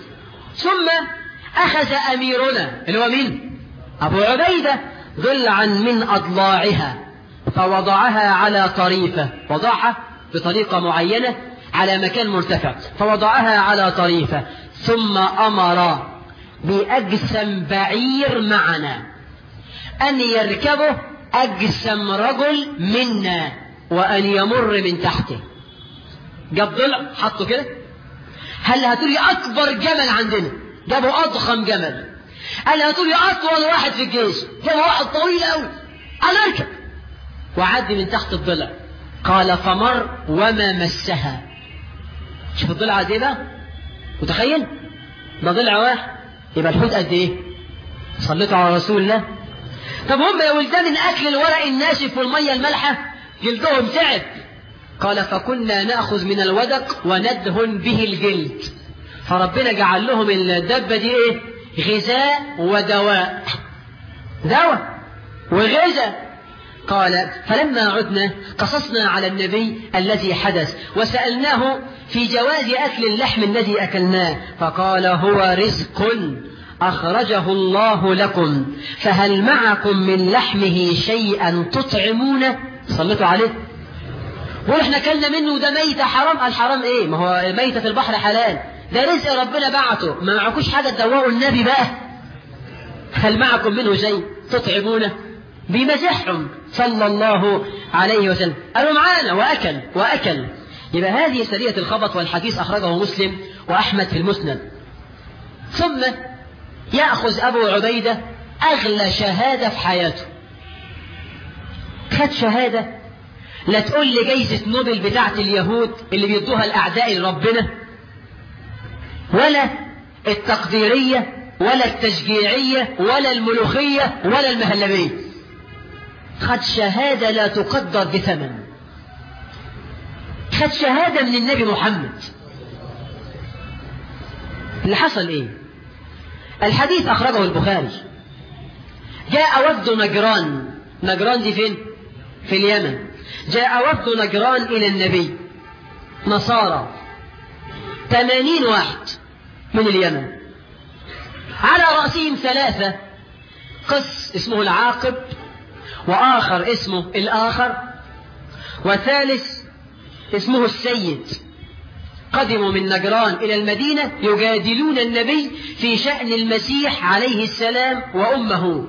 ثم أخذ أميرنا اللي هو مين أبو عبيدة ضلعا من أضلاعها فوضعها على طريفة وضعها بطريقة معينة على مكان مرتفع فوضعها على طريفة ثم أمر بأجسم بعير معنا أن يركبه أجسم رجل منا وأن يمر من تحته جاب ضلع حطه كده هل هتقولي أكبر جمل عندنا جابوا أضخم جمل قال هتقولي أطول واحد في الجيش جابوا واحد طويل أوي أنا أركب وعدي من تحت الضلع قال فمر وما مسها شوف الضلع قد ايه بقى متخيل ده ضلع واحد يبقى الحوت قد ايه صليتوا على رسول الله طب هم يا ولدان الاكل الورق الناشف والميه المالحه جلدهم تعب قال فكنا ناخذ من الودق وندهن به الجلد فربنا جعل لهم الدبه دي ايه غذاء ودواء دواء وغذاء قال فلما عدنا قصصنا على النبي الذي حدث وسألناه في جواز أكل اللحم الذي أكلناه فقال هو رزق أخرجه الله لكم فهل معكم من لحمه شيئا تطعمونه صلتوا عليه واحنا كلنا منه ده ميتة حرام قال حرام ايه ما هو ميتة في البحر حلال ده رزق ربنا بعته ما معكوش حاجة تدوقوا النبي بقى هل معكم منه شيء تطعمونه بمزحهم صلى الله عليه وسلم قالوا معانا وأكل وأكل يبقى هذه سرية الخبط والحديث أخرجه مسلم وأحمد في المسند ثم يأخذ أبو عبيدة أغلى شهادة في حياته خد شهادة لا تقول لي جايزة نوبل بتاعت اليهود اللي بيدوها الأعداء لربنا ولا التقديرية ولا التشجيعية ولا الملوخية ولا المهلبية خد شهادة لا تقدر بثمن خد شهادة من النبي محمد اللي حصل ايه الحديث اخرجه البخاري جاء وفد نجران نجران دي فين في اليمن جاء وفد نجران الى النبي نصارى ثمانين واحد من اليمن على رأسهم ثلاثة قس اسمه العاقب وآخر اسمه الآخر وثالث اسمه السيد قدموا من نجران إلى المدينة يجادلون النبي في شأن المسيح عليه السلام وأمه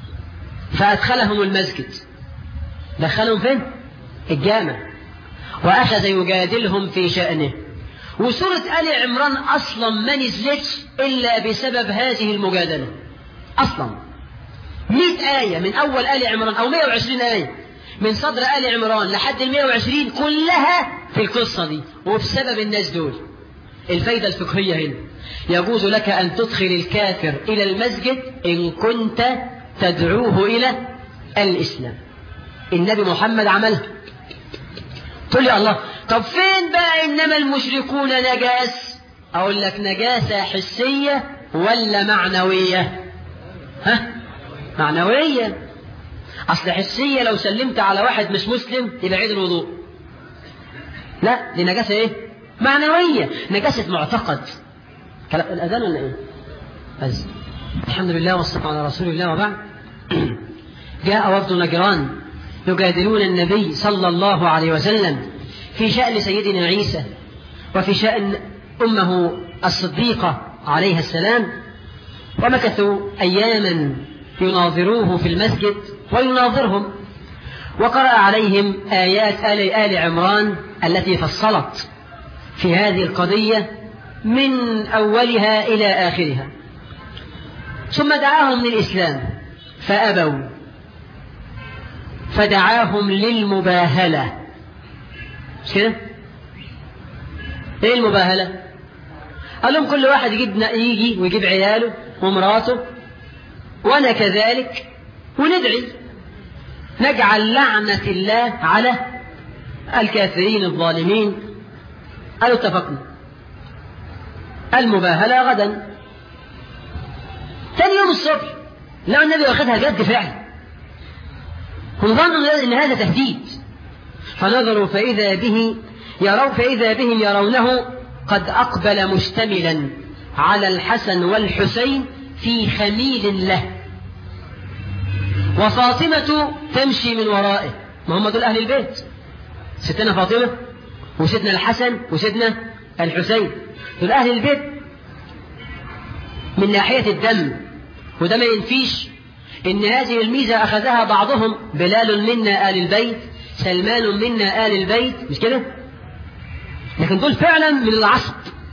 فأدخلهم المسجد دخلهم فين؟ الجامع وأخذ يجادلهم في شأنه وسورة آل عمران أصلا ما نزلتش إلا بسبب هذه المجادلة أصلا مئة آية من أول آل عمران أو 120 آية من صدر آل عمران لحد ال 120 كلها في القصة دي وبسبب الناس دول الفايدة الفقهية هنا يجوز لك أن تدخل الكافر إلى المسجد إن كنت تدعوه إلى الإسلام النبي محمد عملها تقول لي الله طب فين بقى إنما المشركون نجاس أقول لك نجاسة حسية ولا معنوية ها معنوية أصل حسية لو سلمت على واحد مش مسلم يبقى عيد الوضوء لا دي نجاسة إيه معنوية نجاسة معتقد كلام الأذان ولا إيه بس الحمد لله والصلاة على رسول الله وبعد جاء وفد نجران يجادلون النبي صلى الله عليه وسلم في شأن سيدنا عيسى وفي شأن أمه الصديقة عليها السلام ومكثوا أياما يناظروه في المسجد ويناظرهم وقرأ عليهم آيات آل, آل عمران التي فصلت في هذه القضية من أولها إلى آخرها ثم دعاهم للإسلام فأبوا فدعاهم للمباهلة مش كده؟ ايه المباهلة؟ قال لهم كل واحد يجيب يجي ويجيب عياله ومراته وانا كذلك وندعي نجعل لعنة الله على الكافرين الظالمين قالوا اتفقنا المباهلة غدا ثاني يوم الصبح لقوا النبي واخدها جد فعلا هم ظنوا ان هذا تهديد فنظروا فإذا به يروا فإذا بهم يرونه قد أقبل مشتملا على الحسن والحسين في خميل له وفاطمة تمشي من ورائه ما هم دول أهل البيت ستنا فاطمة وسيدنا الحسن وسيدنا الحسين دول أهل البيت من ناحية الدم وده ما ينفيش إن هذه الميزة أخذها بعضهم بلال منا آل البيت سلمان منا آل البيت مش كده لكن دول فعلا من العصب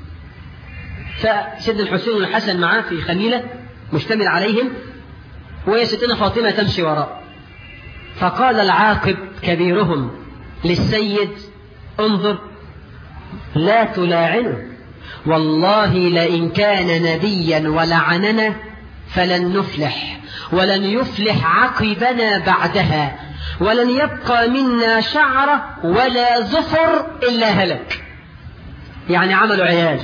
فسيدنا الحسين والحسن معاه في خميلة مشتمل عليهم وهي ستنا فاطمة تمشي وراء فقال العاقب كبيرهم للسيد انظر لا تلاعنه والله لئن كان نبيا ولعننا فلن نفلح ولن يفلح عقبنا بعدها ولن يبقى منا شعرة ولا ظفر إلا هلك يعني عملوا عيال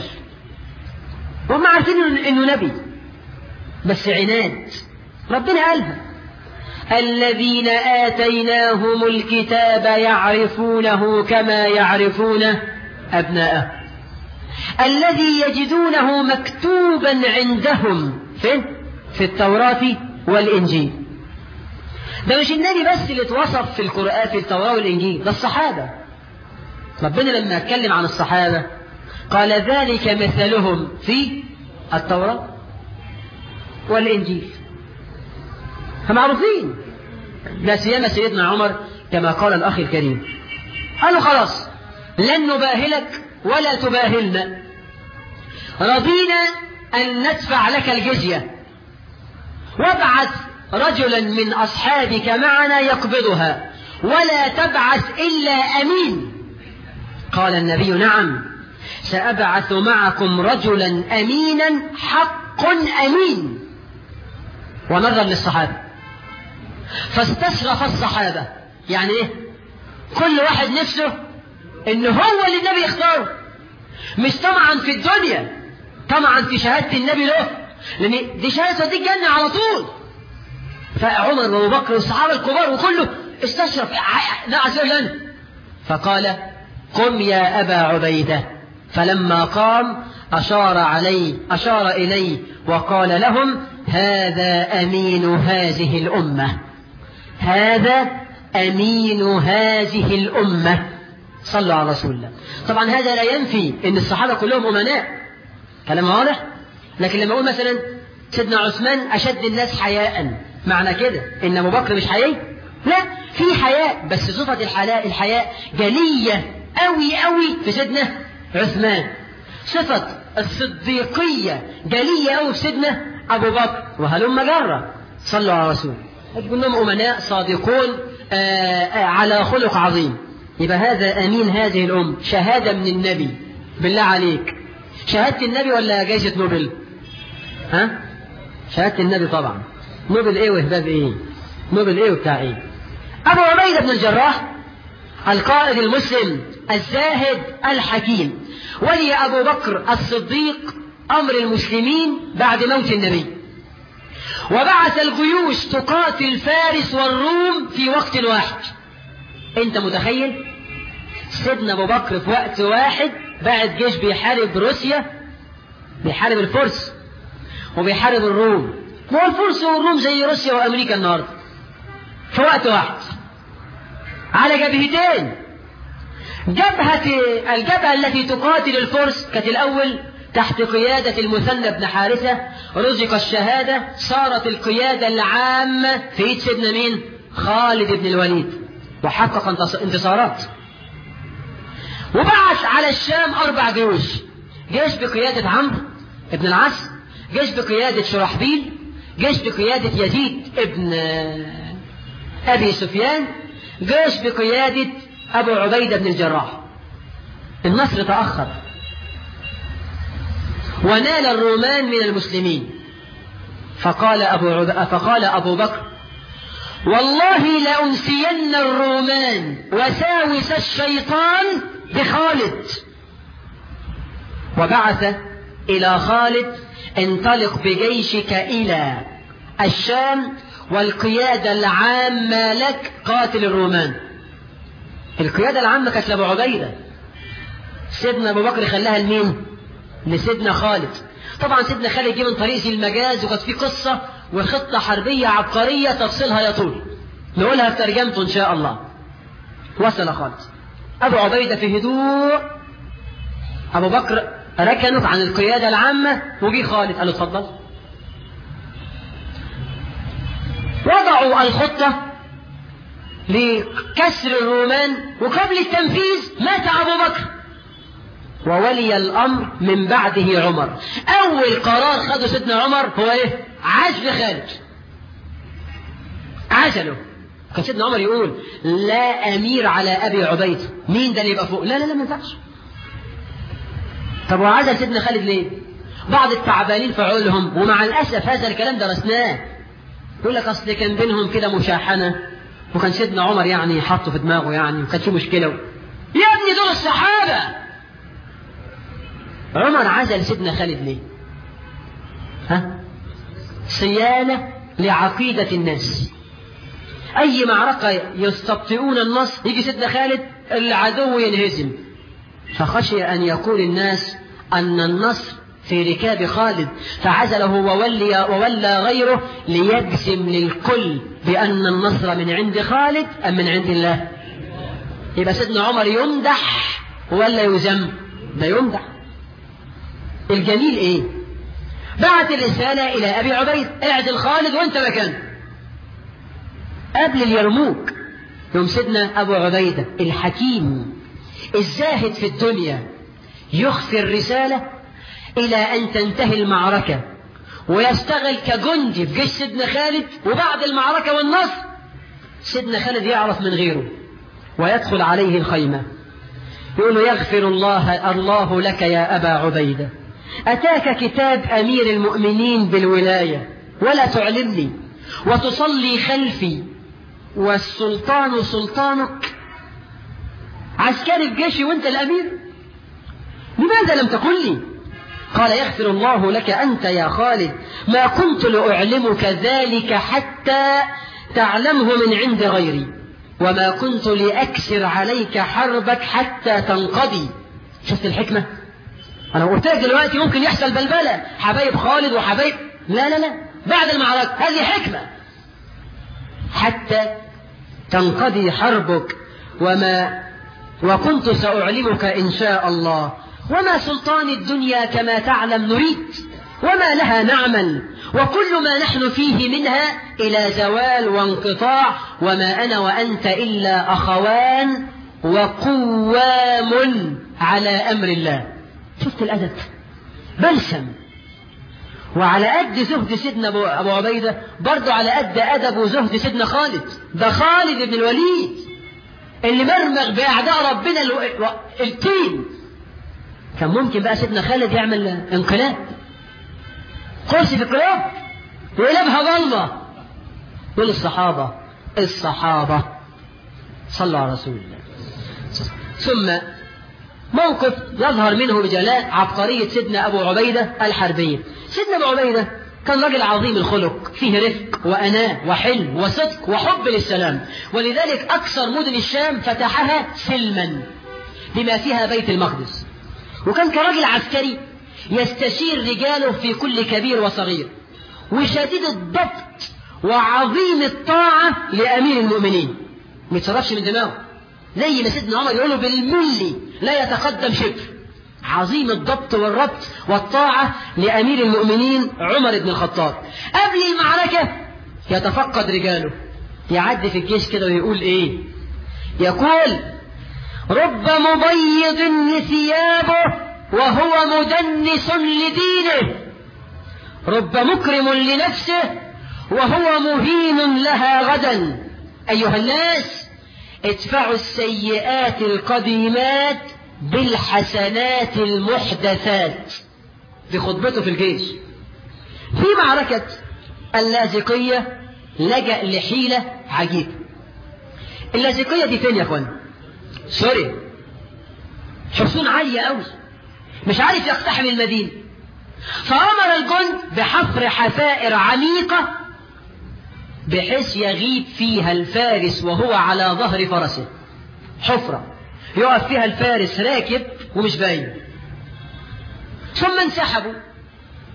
وهم عارفين انه نبي بس عناد ربنا قالها الذين آتيناهم الكتاب يعرفونه كما يعرفون أبناءه الذي يجدونه مكتوبا عندهم فين؟ في التوراة والإنجيل ده مش النبي بس اللي اتوصف في القرآن في التوراة والإنجيل ده الصحابة ربنا لما اتكلم عن الصحابة قال ذلك مثلهم في التوراة والإنجيل فمعروفين لا سيما سيدنا عمر كما قال الأخ الكريم قالوا خلاص لن نباهلك ولا تباهلنا رضينا أن ندفع لك الجزية وابعث رجلا من أصحابك معنا يقبضها ولا تبعث إلا أمين قال النبي نعم سأبعث معكم رجلا أمينا حق أمين ونظر للصحابة فاستشرف الصحابة يعني ايه كل واحد نفسه ان هو اللي النبي يختاره مش طمعا في الدنيا طمعا في شهادة النبي له لان دي شهادة توديك جنة على طول فعمر وابو بكر والصحابة الكبار وكله استشرف نعس لنا فقال قم يا أبا عبيدة فلما قام أشار عليه أشار إليه وقال لهم هذا أمين هذه الأمة هذا أمين هذه الأمة صلوا على رسول الله طبعا هذا لا ينفي أن الصحابة كلهم أمناء كلام واضح لكن لما أقول مثلا سيدنا عثمان أشد الناس حياء معنى كده إن أبو بكر مش حياء لا في حياء بس صفة الحياء الحياء جلية أوي أوي في سيدنا عثمان صفة الصديقية جلية أوي في سيدنا أبو بكر وهلم جرة صلوا على رسول تقول لهم أمناء صادقون آآ آآ على خلق عظيم يبقى هذا أمين هذه الأم شهادة من النبي بالله عليك شهادة النبي ولا جايزة نوبل ها شهادة النبي طبعا نوبل ايه وهباب ايه نوبل ايه وبتاع ايه أبو عبيدة بن الجراح القائد المسلم الزاهد الحكيم ولي أبو بكر الصديق أمر المسلمين بعد موت النبي وبعث الجيوش تقاتل فارس والروم في وقت واحد انت متخيل سيدنا ابو بكر في وقت واحد بعت جيش بيحارب روسيا بيحارب الفرس وبيحارب الروم هو الفرس والروم زي روسيا وامريكا النهارده في وقت واحد على جبهتين جبهة الجبهة التي تقاتل الفرس كانت الأول تحت قيادة المثنى بن حارثة رزق الشهادة صارت القيادة العامة في ايد سيدنا مين؟ خالد بن الوليد وحقق انتصارات وبعث على الشام أربع جيوش جيش بقيادة عمرو بن العاص جيش بقيادة شرحبيل جيش بقيادة يزيد ابن أبي سفيان جيش بقيادة أبو عبيدة بن الجراح النصر تأخر ونال الرومان من المسلمين فقال أبو, عب... فقال أبو بكر والله لأنسين الرومان وساوس الشيطان بخالد وبعث إلى خالد انطلق بجيشك إلى الشام والقيادة العامة لك قاتل الرومان القيادة العامة كانت لأبو عبيدة سيدنا أبو بكر خلاها لمين؟ لسيدنا خالد طبعا سيدنا خالد جه من طريق المجاز وكانت في قصة وخطة حربية عبقرية تفصيلها يطول نقولها في ترجمته إن شاء الله وصل خالد أبو عبيدة في هدوء أبو بكر ركنه عن القيادة العامة وجي خالد قال له اتفضل وضعوا الخطة لكسر الرومان وقبل التنفيذ مات أبو بكر وولي الأمر من بعده عمر أول قرار خده سيدنا عمر هو إيه عزل خالد عزله كان سيدنا عمر يقول لا أمير على أبي عبيد مين ده اللي يبقى فوق لا لا لا ما ينفعش طب وعزل سيدنا خالد ليه بعض التعبانين في عقولهم ومع الأسف هذا الكلام درسناه يقول لك أصل كان بينهم كده مشاحنة وكان سيدنا عمر يعني حطه في دماغه يعني وكان في مشكلة يا ابني دول الصحابة عمر عزل سيدنا خالد ليه ها صيانة لعقيدة الناس أي معركة يستبطئون النصر يجي سيدنا خالد العدو ينهزم فخشي أن يقول الناس أن النصر في ركاب خالد فعزله وولي وولى غيره ليجزم للكل بأن النصر من عند خالد أم من عند الله يبقى سيدنا عمر يمدح ولا يذم ده يمدح الجميل ايه بعت الرسالة إلى أبي عبيد اعدل خالد وانت مكانه قبل اليرموك يوم سيدنا أبو عبيدة الحكيم الزاهد في الدنيا يخفي الرسالة إلى أن تنتهي المعركة ويشتغل كجندي في جيش سيدنا خالد وبعد المعركة والنصر سيدنا خالد يعرف من غيره ويدخل عليه الخيمة يقول له يغفر الله الله لك يا أبا عبيدة أتاك كتاب أمير المؤمنين بالولاية ولا تعلمني وتصلي خلفي والسلطان سلطانك عسكري في جيشي وانت الأمير لماذا لم تقل لي قال يغفر الله لك أنت يا خالد ما كنت لأعلمك ذلك حتى تعلمه من عند غيري وما كنت لأكسر عليك حربك حتى تنقضي شفت الحكمة أنا قلت لك دلوقتي ممكن يحصل بلبلة حبايب خالد وحبايب لا لا لا بعد المعركة هذه حكمة حتى تنقضي حربك وما وكنت سأعلمك إن شاء الله وما سلطان الدنيا كما تعلم نريد وما لها نعمل وكل ما نحن فيه منها إلى زوال وانقطاع وما أنا وأنت إلا أخوان وقوام على أمر الله شفت الأدب بلسم وعلى قد زهد سيدنا أبو عبيدة برضه على قد أدب وزهد سيدنا خالد ده خالد بن الوليد اللي مرمغ بأعداء ربنا التين كان ممكن بقى سيدنا خالد يعمل انقلاب كرسي في القلوب ويقلبها ظلمة يقول الصحابة الصحابة صلوا على رسول الله ثم موقف يظهر منه بجلاء عبقرية سيدنا أبو عبيدة الحربية سيدنا أبو عبيدة كان راجل عظيم الخلق فيه رفق وأناة وحلم وصدق وحب للسلام ولذلك أكثر مدن الشام فتحها سلما بما فيها بيت المقدس وكان كراجل عسكري يستشير رجاله في كل كبير وصغير وشديد الضبط وعظيم الطاعة لأمير المؤمنين ما يتصرفش من دماغه زي ما سيدنا عمر يقوله بالملي لا يتقدم شبر عظيم الضبط والربط والطاعة لأمير المؤمنين عمر بن الخطاب قبل المعركة يتفقد رجاله يعدي في الجيش كده ويقول ايه يقول رب مبيض لثيابه وهو مدنس لدينه رب مكرم لنفسه وهو مهين لها غدا أيها الناس ادفعوا السيئات القديمات بالحسنات المحدثات في خطبته في الجيش في معركة اللاذقية لجأ لحيلة عجيبة اللاذقية دي فين يا اخوان سوري حصون عالية قوي مش عارف يقتحم المدينة فأمر الجند بحفر حفائر عميقة بحيث يغيب فيها الفارس وهو على ظهر فرسه حفرة يقف فيها الفارس راكب ومش باين ثم انسحبوا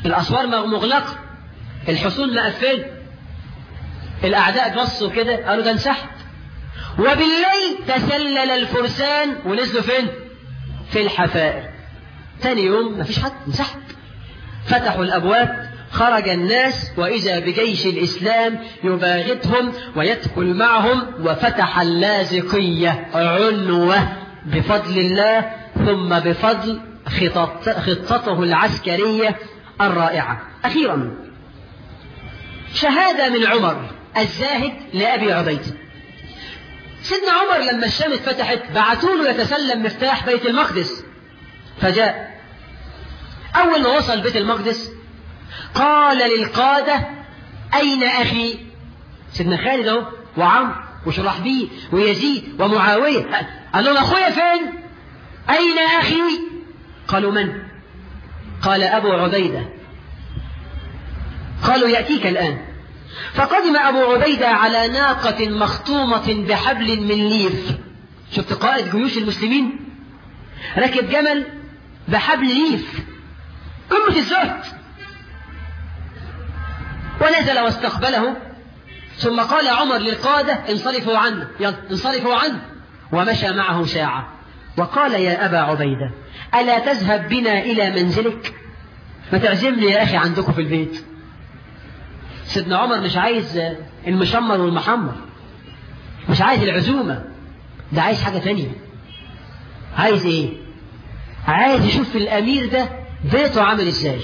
الأسوار مغلقة الحصون مقفلة الأعداء بصوا كده قالوا ده انسحب وبالليل تسلل الفرسان ونزلوا فين؟ في الحفائر ثاني يوم مفيش حد انسحب فتحوا الأبواب خرج الناس وإذا بجيش الإسلام يباغتهم ويدخل معهم وفتح اللاذقية عنوة بفضل الله ثم بفضل خطط خطته العسكرية الرائعة أخيرا شهادة من عمر الزاهد لأبي عبيد سيدنا عمر لما الشام اتفتحت بعتوا له يتسلم مفتاح بيت المقدس فجاء أول ما وصل بيت المقدس قال للقادة أين أخي سيدنا خالد أهو وعمرو وشرحبيل ويزيد ومعاوية قال لهم أخويا فين أين أخي قالوا من قال أبو عبيدة قالوا يأتيك الآن فقدم أبو عبيدة على ناقة مخطومة بحبل من ليف شفت قائد جيوش المسلمين ركب جمل بحبل ليف قمة الزهد ونزل واستقبله ثم قال عمر للقادة انصرفوا عنه يلا انصرفوا عنه ومشى معه ساعة وقال يا أبا عبيدة ألا تذهب بنا إلى منزلك ما تعزمني يا أخي عندكم في البيت سيدنا عمر مش عايز المشمر والمحمر مش عايز العزومة ده عايز حاجة تانية عايز ايه عايز يشوف الأمير ده بيته عامل ازاي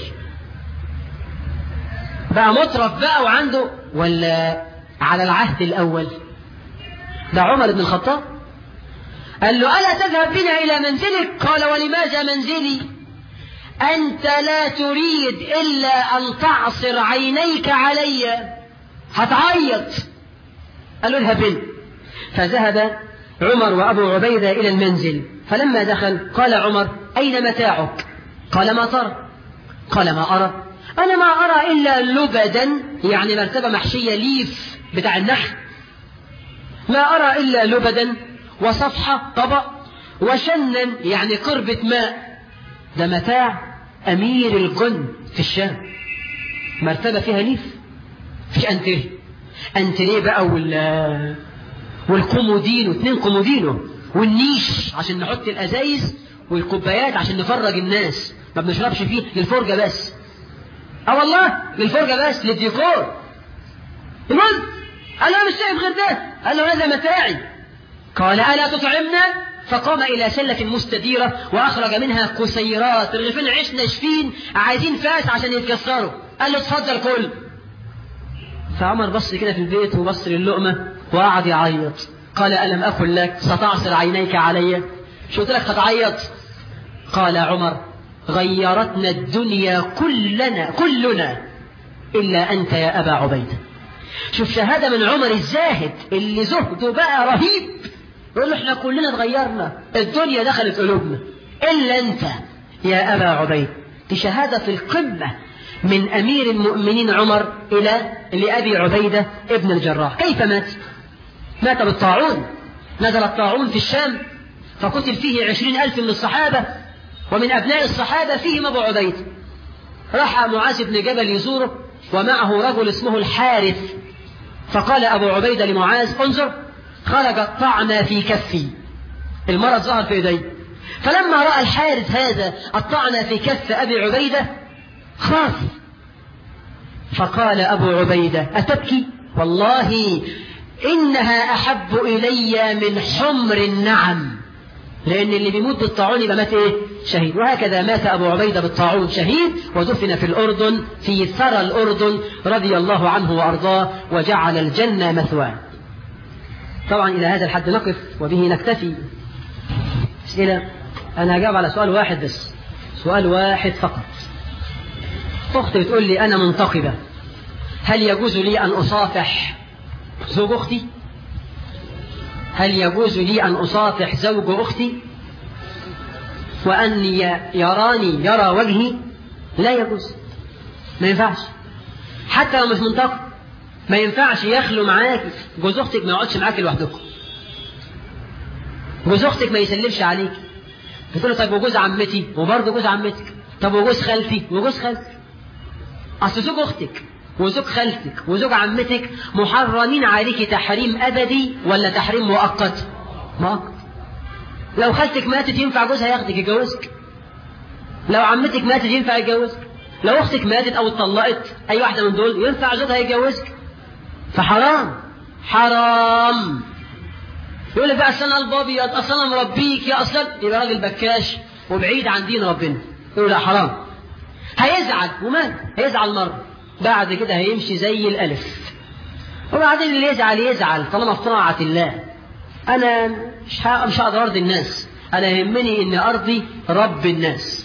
بقى مطرف بقى وعنده ولا على العهد الأول ده عمر بن الخطاب قال له ألا تذهب بنا إلى منزلك قال ولماذا منزلي أنت لا تريد إلا أن تعصر عينيك علي هتعيط قالوا اذهب بنا فذهب عمر وأبو عبيدة إلى المنزل فلما دخل قال عمر أين متاعك قال ما ترى قال ما أرى أنا ما أرى إلا لبدا يعني مرتبة محشية ليف بتاع النحل ما أرى إلا لبدا وصفحة طبق وشنا يعني قربة ماء ده متاع أمير الجند في الشام مرتبة فيها ليف فيش أنتريه أنتريه بقى وال والكومودينو اتنين كومودينو والنيش عشان نحط الأزايز والكوبايات عشان نفرج الناس ما بنشربش فيه للفرجة بس اه والله للفرجة بس للديكور المهم قال له مش شايف غير ده قال له هذا متاعي قال ألا تطعمنا فقام إلى سلة مستديرة وأخرج منها كسيرات رغيفين عيش ناشفين عايزين فاس عشان يتكسروا قال له اتفضل كل فعمر بص كده في البيت وبص للقمة وقعد يعيط قال ألم أقل لك ستعصر عينيك علي شو قلت لك هتعيط قال عمر غيرتنا الدنيا كلنا كلنا إلا أنت يا أبا عبيدة شوف شهادة من عمر الزاهد اللي زهده بقى رهيب يقول له احنا كلنا اتغيرنا الدنيا دخلت قلوبنا إلا أنت يا أبا عبيد دي شهادة في القمة من أمير المؤمنين عمر إلى لأبي عبيدة ابن الجراح كيف مات؟ مات بالطاعون نزل الطاعون في الشام فقتل فيه عشرين ألف من الصحابة ومن أبناء الصحابة فيهم أبو عبيد راح معاذ بن جبل يزوره ومعه رجل اسمه الحارث فقال أبو عبيدة لمعاذ انظر خرج الطعنة في كفي المرض ظهر في يدي فلما رأى الحارث هذا الطعنة في كف أبي عبيدة خاف فقال أبو عبيدة أتبكي والله إنها أحب إلي من حمر النعم لأن اللي بيموت بالطاعون يبقى مات إيه؟ شهيد وهكذا مات أبو عبيدة بالطاعون شهيد ودفن في الأردن في ثرى الأردن رضي الله عنه وأرضاه وجعل الجنة مثواه طبعا إلى هذا الحد نقف وبه نكتفي أسئلة أنا هجاوب على سؤال واحد بس سؤال واحد فقط أختي بتقول لي أنا منتقبة هل يجوز لي أن أصافح زوج أختي هل يجوز لي أن أصافح زوج أختي وأن يراني يرى وجهي لا يجوز ما ينفعش حتى لو مش منتقد ما ينفعش يخلو معاك جوز أختك ما يقعدش معاك لوحدكم جوز أختك ما يسلمش عليك بتقول طيب وجوز عمتي وبرضه جوز عمتك طب وجوز خالتي وجوز خالتي أصل زوج أختك وزوج خالتك وزوج عمتك محرمين عليك تحريم أبدي ولا تحريم مؤقت مؤقت لو خالتك ماتت ينفع جوزها ياخدك يتجوزك لو عمتك ماتت ينفع يتجوزك لو أختك ماتت أو اتطلقت أي واحدة من دول ينفع جوزها يتجوزك فحرام حرام يقول لك بقى أصل أنا قلب أبيض أصل أنا مربيك يا أصل يبقى راجل بكاش وبعيد عن دين ربنا يقول لا حرام هيزعل ومال هيزعل مرة بعد كده هيمشي زي الألف وبعدين اللي يزعل يزعل طالما في طاعة الله أنا مش مش هقدر أرضي الناس أنا يهمني إن أرضي رب الناس